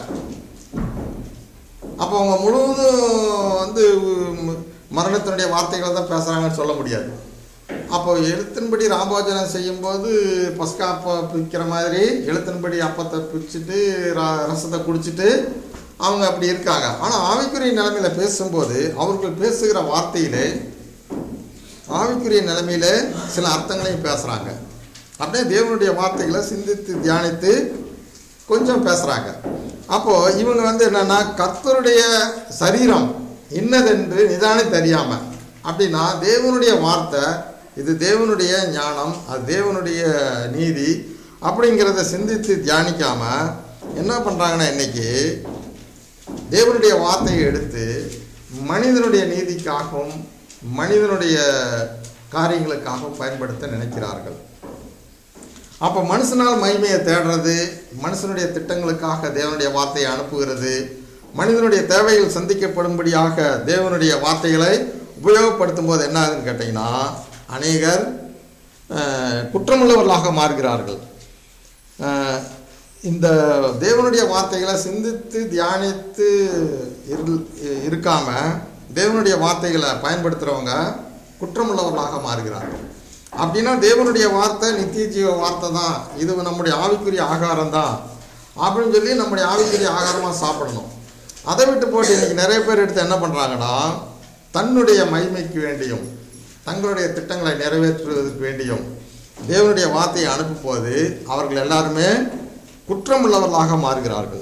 அப்போ அவங்க முழுவதும் வந்து உம், மரணத்தினுடைய வார்த்தைகளை தான் பேசுகிறாங்கன்னு சொல்ல முடியாது அப்போ எழுத்தின்படி ராம்போஜனம் செய்யும்போது பஸ்கா அப்போ பிக்கிற மாதிரி எழுத்தின்படி அப்பத்தை பிச்சுட்டு ர- ரசத்தை குடிச்சிட்டு அவங்க அப்படி இருக்காங்க ஆனால் ஆவிக்குரிய நிலைமையில பேசும்போது அவர்கள் பேசுகிற வார்த்தையிலே ஆவிக்குரிய நிலைமையில சில அர்த்தங்களையும் பேசுகிறாங்க அப்படியே தேவனுடைய வார்த்தைகளை சிந்தித்து தியானித்து கொஞ்சம் பேசுகிறாங்க அப்போது இவங்க வந்து என்னென்னா கர்த்தருடைய சரீரம் இன்னதென்று நிதானித்து அறியாமல் அப்படின்னா தேவனுடைய வார்த்தை இது தேவனுடைய ஞானம் அது தேவனுடைய நீதி அப்படிங்கிறத சிந்தித்து தியானிக்காமல் என்ன பண்ணுறாங்கன்னா இன்னைக்கு தேவனுடைய வார்த்தையை எடுத்து மனிதனுடைய நீதிக்காகவும் மனிதனுடைய காரியங்களுக்காகவும் பயன்படுத்த நினைக்கிறார்கள் அப்போ மனுஷனால் மகிமையை தேடுறது மனுஷனுடைய திட்டங்களுக்காக தேவனுடைய வார்த்தையை அனுப்புகிறது மனிதனுடைய தேவைகள் சந்திக்கப்படும்படியாக தேவனுடைய வார்த்தைகளை உபயோகப்படுத்தும் போது என்ன ஆகுதுன்னு கேட்டிங்கன்னா அநேகர் அஹ், குற்றமுள்ளவர்களாக மாறுகிறார்கள் அஹ், இந்த தேவனுடைய வார்த்தைகளை சிந்தித்து தியானித்து இரு இருக்காம தேவனுடைய வார்த்தைகளை பயன்படுத்துகிறவங்க குற்றமுள்ளவர்களாக மாறுகிறார்கள் அப்படின்னா தேவனுடைய வார்த்தை நித்திய ஜீவ வார்த்தை தான் இது நம்முடைய ஆவிக்குரிய ஆகாரம் தான் அப்படின்னு சொல்லி நம்முடைய ஆவிக்குரிய ஆகாரமாக சாப்பிடணும் அதை விட்டு போட்டு இன்னைக்கு நிறைய பேர் எடுத்து என்ன பண்ணுறாங்கன்னா தன்னுடைய மகிமைக்கு வேண்டியும் தங்களுடைய திட்டங்களை நிறைவேற்றுவதற்கு வேண்டியும் தேவனுடைய வார்த்தையை அனுப்பும் போது அவர்கள் எல்லாருமே குற்றமுள்ளவர்களாக மாறுகிறார்கள்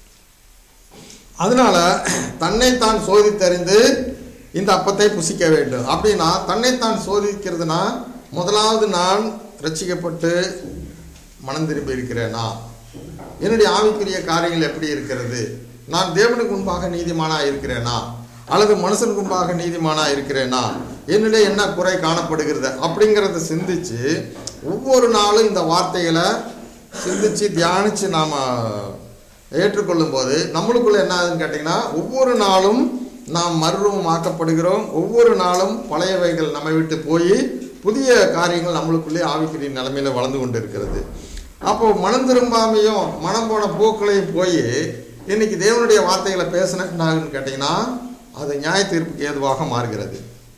அதனால தன்னைத்தான் சோதித்தறிந்து இந்த அப்பத்தை புசிக்க வேண்டும் அப்படின்னா தன்னைத்தான் சோதிக்கிறதுனா முதலாவது நான் ரட்சிக்கப்பட்டு மனம் திரும்பி இருக்கிறேனா என்னுடைய ஆவிக்குரிய காரியங்கள் எப்படி இருக்கிறது நான் தேவனுக்கு முன்பாக நீதிமானா இருக்கிறேனா அல்லது மனுஷனுக்கு முன்பாக நீதிமானா இருக்கிறேனா என்னிடையே என்ன குறை காணப்படுகிறது அப்படிங்கிறத சிந்திச்சு ஒவ்வொரு நாளும் இந்த வார்த்தைகளை சிந்திச்சு தியானிச்சு நாம் ஏற்றுக்கொள்ளும் போது நம்மளுக்குள்ள என்ன ஆகுதுன்னு கேட்டிங்கன்னா ஒவ்வொரு நாளும் நாம் மறுரூபமாக்கப்படுகிறோம் ஒவ்வொரு நாளும் பழையவைகள் நம்மை விட்டு போய் புதிய காரியங்கள் நம்மளுக்குள்ளே ஆவிக்குரிய நிலைமையில வளர்ந்து கொண்டு இருக்கிறது அப்போ மனம் திரும்பாமையும் மனம் போன போக்களையும் போய் இன்னைக்கு தேவனுடைய வார்த்தைகளை பேசின என்ன ஆகுதுன்னு கேட்டிங்கன்னா அது நியாய தீர்ப்புக்கு ஏதுவாக மாறுகிறது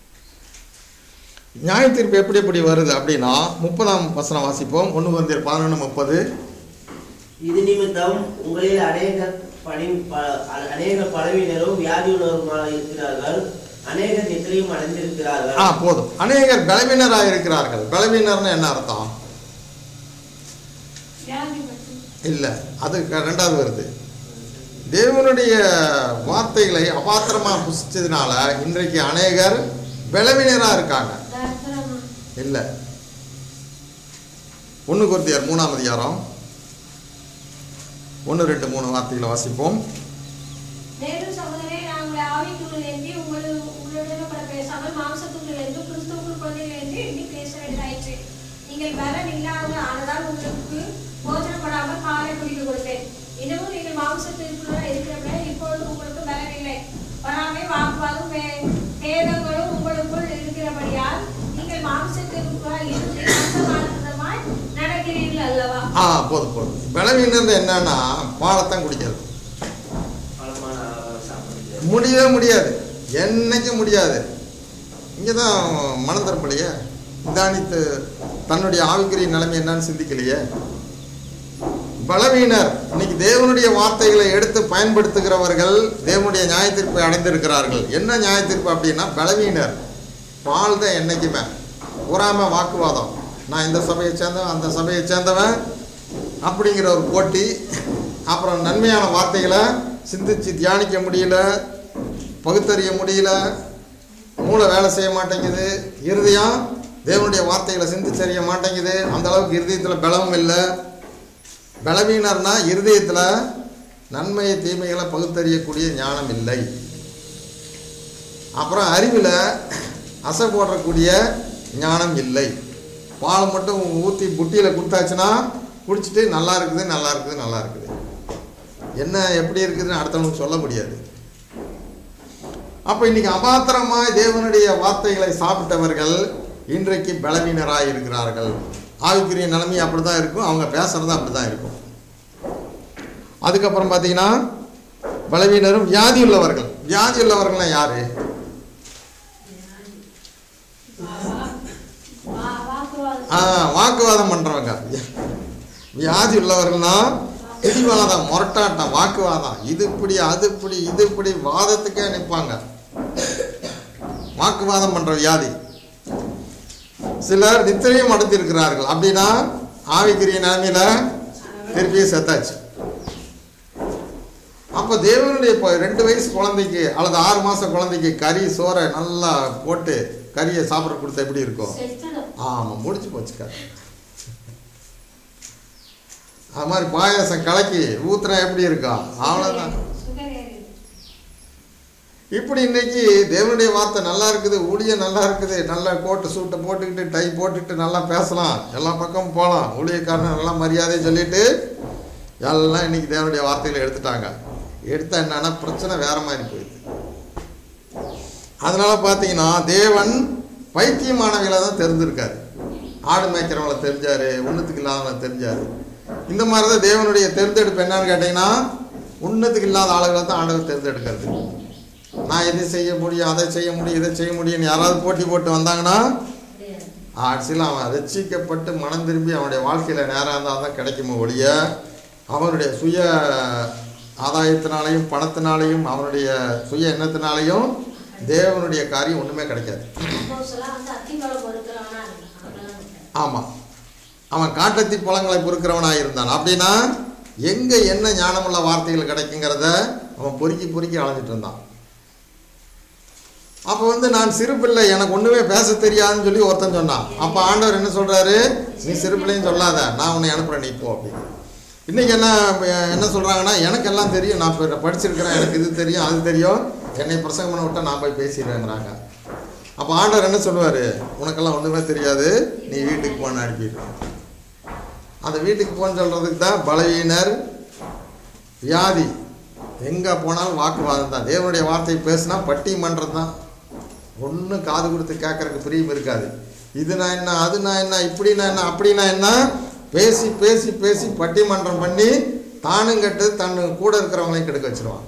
நியாய தீர்ப்பு எப்படி எப்படி வருது அப்படின்னா முப்பதாம் வசனம் வாசிப்போம் ஒன்று வந்து பதினொன்று முப்பது இது நிமித்தம் உங்களில் அநேகர் பணி ப- அநேகர் பலவீனரும் வியாதியுள்ளவருமாக இருக்கிறார்கள் அநேகர் நித்திரையும் அடைந்திருக்கிறார்கள் ஆ போதும் அநேகர் பலவீனராக இருக்கிறார்கள் பலவீனர்னு என்ன அர்த்தம் இல்லை அது க- ரெண்டாவது வருது தேவனுடைய வார்த்தைகளை அபாத்திரமா புசிச்சதுனால இன்றைக்கு அநேகர் பலவீனராக இருக்காங்க இல்லை ஒன்று குருத்தியார் மூணாம் அதிகாரம் ஒன்று ரெண்டு மூணு வார்த்தைகளை வாசிப்போம் மேலும் சகோதரே நான் உங்களை ஆவிக்குள் என்று உங்களு உங்களுடன் கூட பேசாமல் மாம்சத்துக்குள் என்று கிறிஸ்துவுக்குள் குழந்தைகள் என்று எண்ணி பேச வேண்டியதாயிற்று நீங்கள் பலன் இல்லாத ஆனதால் உங்களுக்கு போஜனப்படாமல் பாலை குடிக்க கொடுத்தேன் இன்னமும் நீங்கள் மாம்சத்திற்குள்ள இருக்கிறவரை இப்பொழுது உங்களுக்கு பலன் இல்லை வராமை வாக்குவாதம் வே- பேதங்களும் உங்களுக்குள் இருக்கிறபடியால் நீங்கள் மாம்சத்திற்குள்ள இருந்து கஷ்டமானமாய் நடக்கிறீர்கள் அல்லவா ஆ போதும் போதும் பலவீனர் என்னன்னா பாலத்தான் குடிக்கிறது பலமான ஆகாரம் சாப்பிடுகிறது முடியவே முடியாது என்னைக்கும் முடியாது இங்கே தான் மனம் திரும்பலையே நிதானித்து தன்னுடைய ஆவிக்குரிய நிலைமை என்னன்னு சிந்திக்கலையே பலவீனர் இன்னைக்கு தேவனுடைய வார்த்தைகளை எடுத்து பயன்படுத்துகிறவர்கள் தேவனுடைய நியாயத்தீர்ப்பை அடைந்திருக்கிறார்கள் என்ன நியாயத்தீர்ப்பு அப்படின்னா பலவீனர் பால் தான் என்னைக்குமே கூறாம வாக்குவாதம் நான் இந்த சபையை சேர்ந்தவன் அந்த சபையை சேர்ந்தவன் அப்படிங்கிற ஒரு போட்டி அப்புறம் நன்மையான வார்த்தைகளை சிந்திச்சு தியானிக்க முடியல பகுத்தறிய முடியல மூளை வேலை செய்ய மாட்டேங்குது இருதயம் தேவனுடைய வார்த்தைகளை சிந்திச்சறிய மாட்டேங்குது அந்த அளவுக்கு இருதயத்தில் பலமும் இல்லை பலவீனர்னா இருதயத்தில் நன்மையை தீமைகளை பகுத்தறியக்கூடிய ஞானம் இல்லை அப்புறம் அறிவில் அசை போடக்கூடிய ஞானம் இல்லை பால் மட்டும் ஊற்றி புட்டியில் கொடுத்தாச்சுன்னா குடிச்சிட்டு நல்லா இருக்குது நல்லா இருக்குது நல்லா இருக்குது என்ன எப்படி இருக்குதுன்னு அடுத்தவனுக்கு சொல்ல முடியாது அப்போ இன்னைக்கு அபாத்திரமாய் தேவனுடைய வார்த்தைகளை சாப்பிட்டவர்கள் இன்றைக்கு பலவீனராய் இருக்கிறார்கள் ஆவிக்குரிய நிலைமை அப்படி தான் இருக்கும் அவங்க பேசுறது அப்படி தான் இருக்கும் அதுக்கப்புறம் பார்த்தீங்கன்னா பலவீனரும் வியாதி உள்ளவர்கள் வியாதி உள்ளவர்கள்லாம் யாரு ஆ வாக்குவாதம் பண்ணுறவங்க வியாதி உள்ளவர்கள்னா பிடிவாதம் முரட்டாட்டம் வாக்குவாதம் இது இப்படி அது இப்படி இது இப்படி வாதத்துக்கே நிற்பாங்க வாக்குவாதம் பண்ணுற வியாதி சிலர் நித்திரையும் அடைஞ்சிருக்கிறார்கள் அப்படின்னா ஆவிக்குரிய நிலைமையில திருப்பியும் செத்தாச்சு அப்போ தேவனுடைய இப்போ ரெண்டு வயசு குழந்தைக்கு அல்லது ஆறு மாதம் குழந்தைக்கு கறி சோறை நல்லா போட்டு கறியை சாப்பிட கொடுத்தா எப்படி இருக்கும் ஆமாம் முடிச்சு போச்சு கதை அது மாதிரி பாயாசம் கலக்கி ஊத்துனா எப்படி இருக்கும் அவ்வளோதான் இப்படி இன்னைக்கு தேவனுடைய வார்த்தை நல்லா இருக்குது ஊழியம் நல்லா இருக்குது நல்லா கோட்டு சூட்டை போட்டுக்கிட்டு டை போட்டுக்கிட்டு நல்லா பேசலாம் எல்லா பக்கமும் போகலாம் ஊழியக்காரன் நல்லா மரியாதை சொல்லிட்டு எல்லாம் இன்னைக்கு தேவனுடைய வார்த்தைகளை எடுத்துட்டாங்க எடுத்தா என்னன்னா பிரச்சனை வேற மாதிரி போயிடுது அதனால பார்த்தீங்கன்னா தேவன் பைத்தியமானவங்களை தான் தெரிஞ்சிருக்காரு ஆடு மேய்க்கிறவங்கள தெரிஞ்சாரு ஒன்றுத்துக்கு இல்லாதவங்கள தெரிஞ்சாரு இந்த மாதிரி தான் தேவனுடைய தேர்ந்தெடுப்பு என்னன்னு கேட்டிங்கன்னா உன்னத்துக்கு இல்லாத ஆளுகளை தான் ஆண்டவர் தேர்ந்தெடுக்கிறது நான் இதை செய்ய முடியும் அதை செய்ய முடியும் இதை செய்ய முடியும்னு யாராவது போட்டி போட்டு வந்தாங்கன்னா ஆட்சியில் அவன் ரட்சிக்கப்பட்டு மனம் திரும்பி அவனுடைய வாழ்க்கையில் நேராக இருந்தால் தான் கிடைக்குமோ ஒழிய அவனுடைய சுய ஆதாயத்தினாலையும் பணத்தினாலையும் அவனுடைய சுய எண்ணத்தினாலையும் தேவனுடைய காரியம் ஒன்றுமே கிடைக்காது ஆமாம் அவன் காட்டத்தி பழங்களை பொறுக்கிறவனாக இருந்தான் அப்படின்னா எங்கே என்ன ஞானமுள்ள வார்த்தைகள் கிடைக்குங்கிறத அவன் பொறுக்கி பொறுக்கி அலைஞ்சிட்டு இருந்தான் அப்போ வந்து நான் சிறு பிள்ளை எனக்கு ஒன்றுமே பேச தெரியாதுன்னு சொல்லி ஒருத்தன் சொன்னான் அப்போ ஆண்டவர் என்ன சொல்கிறாரு நீ சிறு பிள்ளைன்னு சொல்லாத நான் உன்னை அனுப்புகிறேன் நீ போ அப்படின்னு இன்றைக்கி என்ன என்ன சொல்கிறாங்கன்னா எனக்கு எல்லாம் தெரியும் நான் இப்போ படிச்சிருக்கிறேன் எனக்கு இது தெரியும் அது தெரியும் என்னை பிரசங்கம் பண்ண விட்டா நான் போய் பேசிடுவேங்கிறாங்க அப்போ ஆண்டவர் என்ன சொல்லுவார் உனக்கெல்லாம் ஒன்றுமே தெரியாது நீ வீட்டுக்கு போன்னு அனுப்பிடுவேன் அந்த வீட்டுக்கு போன்னு சொல்கிறதுக்கு தான் பலவீனர் வியாதி எங்கே போனாலும் வாக்குவாதம் தான் தேவனுடைய வார்த்தை பேசுனா பட்டிமன்றம் தான் ஒன்றும் காது கொடுத்து கேட்கறதுக்கு பிரியம் இருக்காது இது நான் என்ன அது நான் என்ன இப்படி நான் என்ன அப்படி நான் என்ன பேசி பேசி பேசி பட்டிமன்றம் பண்ணி தானும் கெட்டு தன்னு கூட இருக்கிறவங்களையும் கெடுக்க வச்சிருவாங்க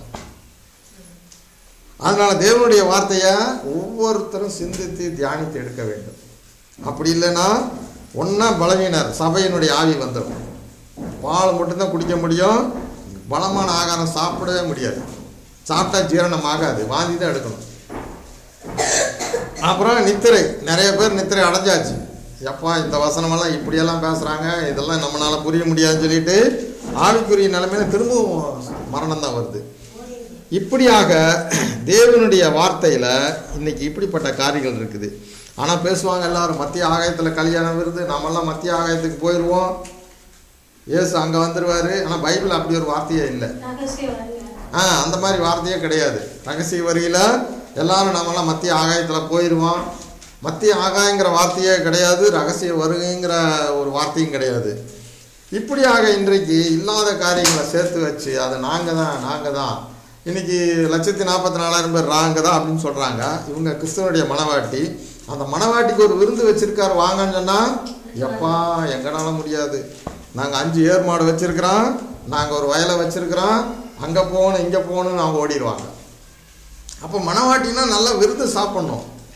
அதனால தேவனுடைய வார்த்தையை ஒவ்வொருத்தரும் சிந்தித்து தியானித்து எடுக்க வேண்டும் அப்படி இல்லைன்னா ஒன்றா பலவீனர் சபையினுடைய ஆவி வந்துடும் பால் மட்டும்தான் குடிக்க முடியும் பலமான ஆகாரம் சாப்பிடவே முடியாது சாப்பிட்டா ஜீரணம் ஆகாது வாந்தி தான் எடுக்கணும் அப்புறம் நித்திரை நிறைய பேர் நித்திரை அடைஞ்சாச்சு எப்பா இந்த வசனமெல்லாம் இப்படியெல்லாம் பேசுகிறாங்க இதெல்லாம் நம்மளால் புரிய முடியாதுன்னு சொல்லிட்டு ஆவிக்குரிய நிலைமையில திரும்பவும் மரணம் தான் வருது இப்படியாக தேவனுடைய வார்த்தையில் இன்னைக்கு இப்படிப்பட்ட காரியங்கள் இருக்குது ஆனால் பேசுவாங்க எல்லாரும் மத்திய ஆகாயத்தில் கல்யாணம் வருது நாமெல்லாம் மத்திய ஆகாயத்துக்கு போயிடுவோம் இயேசு அங்கே வந்துடுவார் ஆனால் பைபிள் அப்படி ஒரு வார்த்தையே இல்லை ஆ அந்த மாதிரி வார்த்தையே கிடையாது ரகசிய வரியில் எல்லாரும் நாமெல்லாம் மத்திய ஆகாயத்தில் போயிடுவோம் மத்திய ஆகாயங்கிற வார்த்தையே கிடையாது ரகசிய வருகைங்கிற ஒரு வார்த்தையும் கிடையாது இப்படியாக இன்றைக்கு இல்லாத காரியங்களை சேர்த்து வச்சு அது நாங்கள் தான் நாங்கள் தான் இன்னைக்கு லட்சத்தி நாற்பத்தி நாலாயிரம் பேர் ராங்க தான் அப்படின்னு சொல்கிறாங்க இவங்க கிறிஸ்தவனுடைய மனவாட்டி அந்த மனவாட்டிக்கு ஒரு விருந்து வச்சிருக்காரு வாங்கன்னு சொன்னால் எப்பா எங்கனால முடியாது நாங்கள் அஞ்சு ஏர் மாடு வச்சுருக்கிறோம் நாங்கள் ஒரு வயலை வச்சுருக்கிறோம் அங்கே போகணும் இங்கே போகணும்னு அவங்க ஓடிடுவாங்க அப்போ மனவாட்டினா நல்லா விருந்து சாப்பிட்ணும்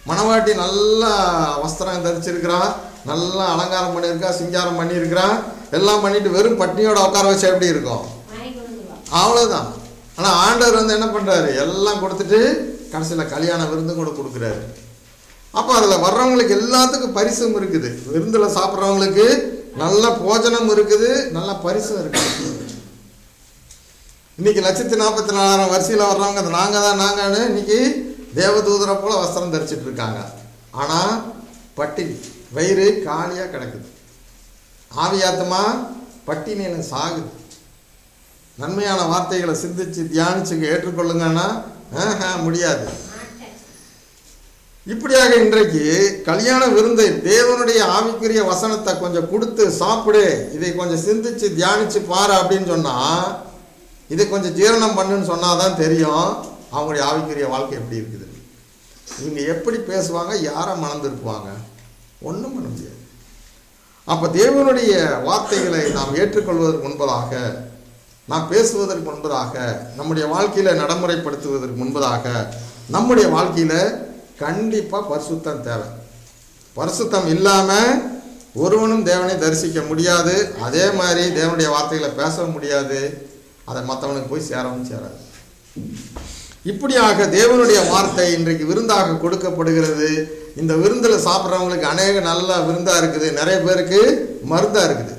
மணவாட்டி நல்லா வஸ்திரம் தரிச்சிருக்கிறா நல்லா அலங்காரம் பண்ணியிருக்கா சிங்காரம் பண்ணியிருக்கிறா எல்லாம் பண்ணிட்டு வெறும் பட்னியோட உட்கார வச்சா எப்படி இருக்கும் மயங்கி விழுந்துருவா. அவ்வளோதான் ஆனால் ஆண்டவர் வந்து என்ன பண்ணுறாரு எல்லாம் கொடுத்துட்டு கடைசியில் கல்யாண விருந்தும் கூட கொடுக்குறாரு அப்போ அதில் வர்றவங்களுக்கு எல்லாத்துக்கும் பரிசும் இருக்குது விருந்தில் சாப்பிட்றவங்களுக்கு நல்ல போஜனம் இருக்குது நல்ல பரிசும் இருக்குது இன்னைக்கு லட்சத்தி நாற்பத்தி நாலாயிரம் வரிசையில் வர்றவங்க அது நாங்கள் தான் நாங்கன்னு இன்னைக்கு தேவதூதரை போல வஸ்திரம் தரிச்சிட்டு இருக்காங்க ஆனால் பட்டினி வயிறு காலியாக கிடக்குது ஆவியாத்தமா பட்டினியில் சாகுது நன்மையான வார்த்தைகளை சிந்திச்சு தியானிச்சு ஏற்றுக்கொள்ளுங்கன்னா ஆஹா, முடியாது மாட்டேன். இப்படியாக இன்றைக்கு கல்யாண விருந்தை தேவனுடைய ஆவிக்குரிய வசனத்தை கொஞ்சம் கொடுத்து சாப்பிடு இதை கொஞ்சம் சிந்திச்சு தியானிச்சு பாரு அப்படின்னு சொன்னா இதை கொஞ்சம் ஜீரணம் பண்ணுன்னு சொன்னாதான் தெரியும் அவங்களுடைய ஆவிக்குரிய வாழ்க்கை எப்படி இருக்குது இவங்க எப்படி பேசுவாங்க யாரை மணந்திருக்குவாங்க ஒன்றும் பண்ண முடியாது அப்போ தேவனுடைய வார்த்தைகளை நாம் ஏற்றுக்கொள்வதற்கு முன்பதாக நாம் பேசுவதற்கு முன்பதாக நம்முடைய வாழ்க்கையில் நடைமுறைப்படுத்துவதற்கு முன்பதாக நம்முடைய வாழ்க்கையில் கண்டிப்பாக பரிசுத்தம் தேவை பரிசுத்தம் இல்லாமல் ஒருவனும் தேவனை தரிசிக்க முடியாது அதே மாதிரி தேவனுடைய வார்த்தைகளை பேசவும் முடியாது அதை மற்றவனுக்கு போய் சேரவும் சேராது இப்படியாக தேவனுடைய வார்த்தை இன்றைக்கு விருந்தாக கொடுக்கப்படுகிறது இந்த விருந்தில் சாப்பிட்றவங்களுக்கு அநேக நல்ல விருந்தாக இருக்குது நிறைய பேருக்கு மருந்தாக இருக்குது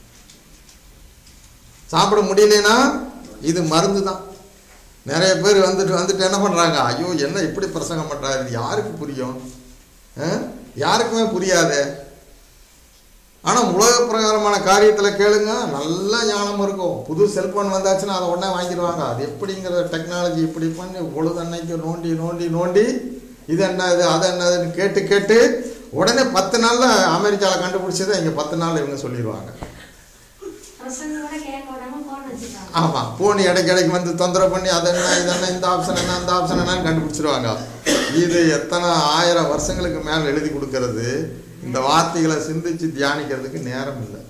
சாப்பிட முடியலனா இது மருந்து தான் நிறைய பேர் வந்துட்டு வந்துட்டு என்ன பண்ணுறாங்க ஐயோ என்ன இப்படி பிரசங்கம் பண்ணுறாரு இது யாருக்கு புரியும் ஆ? யாருக்குமே புரியாது ஆனால் உலக பிரகாரமான காரியத்தில் கேளுங்க நல்ல ஞானம் இருக்கும் புது செல்போன் வந்தாச்சுன்னா அதை உடனே வாங்கிடுவாங்க அது எப்படிங்கிற டெக்னாலஜி இப்படி பண்ணி பொழுது அன்னைக்கு நோண்டி நோண்டி நோண்டி இது என்ன இது அது என்னதுன்னு கேட்டு கேட்டு உடனே பத்து நாளில் அமெரிக்காவில் கண்டுபிடிச்சதை இங்கே பத்து நாள் இவங்க சொல்லிடுவாங்க பிரசங்கம் கூட கேட்க விடாம phone வச்சுட்டாங்க. ஆமாம் போன் இடைக்கு இடைக்கு வந்து தொந்தரவு பண்ணி அது என்ன இது என்ன இந்த ஆப்ஷன் என்ன அந்த ஆப்ஷன் என்னன்னு கண்டுபிடிச்சிருவாங்க இது எத்தனை ஆயிரம் வருஷங்களுக்கு மேலே எழுதி கொடுக்கறது இந்த வார்த்தைகளை சிந்திச்சு தியானிக்கிறதுக்கு நேரம் இல்லை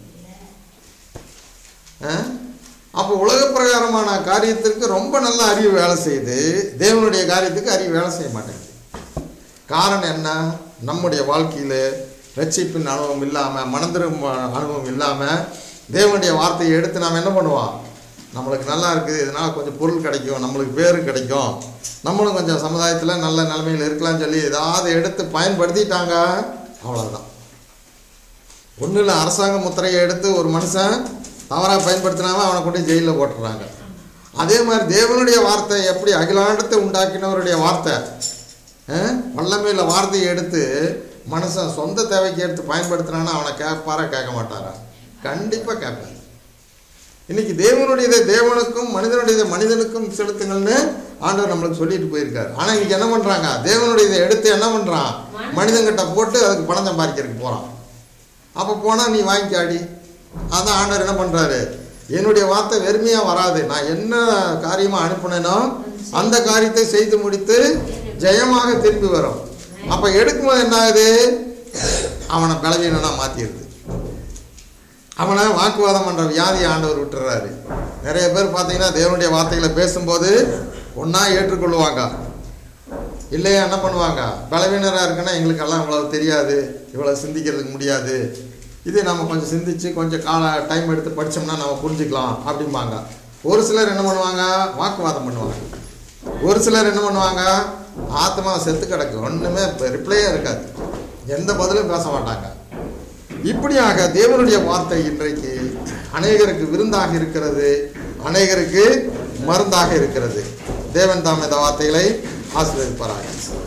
ஆ? அப்போ உலக பிரகாரமான காரியத்திற்கு ரொம்ப நல்ல அறிவு வேலை செய்யுது தேவனுடைய காரியத்துக்கு அறிவு வேலை செய்ய மாட்டேங்குது காரணம் என்ன நம்முடைய வாழ்க்கையில் ரட்சிப்பின் அனுபவம் இல்லாமல் மனந்திரும் அனுபவம் இல்லாமல் தேவனுடைய வார்த்தையை எடுத்து நாம் என்ன பண்ணுவோம் நம்மளுக்கு நல்லா இருக்குது இதனால் கொஞ்சம் பொருள் கிடைக்கும் நம்மளுக்கு பேர் கிடைக்கும் நம்மளும் கொஞ்சம் சமுதாயத்தில் நல்ல நிலைமையில் இருக்கலாம்னு சொல்லி ஏதாவது எடுத்து பயன்படுத்திட்டாங்க அவ்வளோதான் ஒன்றும் இல்லை அரசாங்க முத்திரையை எடுத்து ஒரு மனுஷன் தவறாக பயன்படுத்தினாம அவனை கொண்டு ஜெயிலில் போட்டுறாங்க அதே மாதிரி தேவனுடைய வார்த்தை எப்படி அகிலாண்டத்தை உண்டாக்கினவருடைய வார்த்தை அஹ், வல்லமையில வார்த்தையை எடுத்து மனுஷன் சொந்த தேவைக்கு எடுத்து பயன்படுத்தினானா அவனை கேட்பாரா கேட்க மாட்டாரா கண்டிப்பாக கேட்பார் இன்னைக்கு தேவனுடையதை தேவனுக்கும் மனிதனுடையதை மனிதனுக்கும் செலுத்துங்கள்னு ஆண்டவர் நம்மளுக்கு சொல்லிட்டு போயிருக்காரு ஆனால் இன்னைக்கு என்ன பண்ணுறாங்க தேவனுடையதை எடுத்து என்ன பண்ணுறான் மனிதன்கிட்ட போட்டு அதுக்கு பணம் சம்பாதிக்கிறதுக்கு போகிறான் அப்போ போனால் நீ வாங்கிக்காடி அதான் ஆண்டவர் என்ன பண்ணுறாரு என்னுடைய வார்த்தை வெறுமையாக வராது நான் என்ன காரியமாக அனுப்புனேனோ அந்த காரியத்தை செய்து முடித்து ஜெயமாக திரும்பி வரும் அப்போ எடுக்கும்போது என்ன ஆகுது அவனை பலவீனனா மாற்றிடுது அவனை வாக்குவாதம் பண்ணுற வியாதியை ஆண்டவர் விட்டுறாரு நிறைய பேர் பார்த்தீங்கன்னா தேவனுடைய வார்த்தைகளை பேசும்போது ஒன்றா ஏற்றுக்கொள்வாங்க இல்லையா என்ன பண்ணுவாங்க பலவீனராக இருக்குன்னா எங்களுக்கெல்லாம் இவ்வளோ தெரியாது இவ்வளோ சிந்திக்கிறதுக்கு முடியாது இது நம்ம கொஞ்சம் சிந்திச்சு கொஞ்சம் கால டைம் எடுத்து படித்தோம்னா நம்ம புரிஞ்சுக்கலாம் அப்படிம்பாங்க ஒரு சிலர் என்ன பண்ணுவாங்க வாக்குவாதம் பண்ணுவாங்க ஒரு சிலர் என்ன பண்ணுவாங்க ஆத்மா செத்து கிடக்கு ஒன்றுமே ரிப்ளையே இருக்காது எந்த பதிலும் பேச மாட்டாங்க இப்படியாக தேவனுடைய வார்த்தை இன்றைக்கு அநேகருக்கு விருந்தாக இருக்கிறது அநேகருக்கு மருந்தாக இருக்கிறது தேவன் தாம் இந்த வார்த்தைகளை ஆசீர்வதிப்பாராக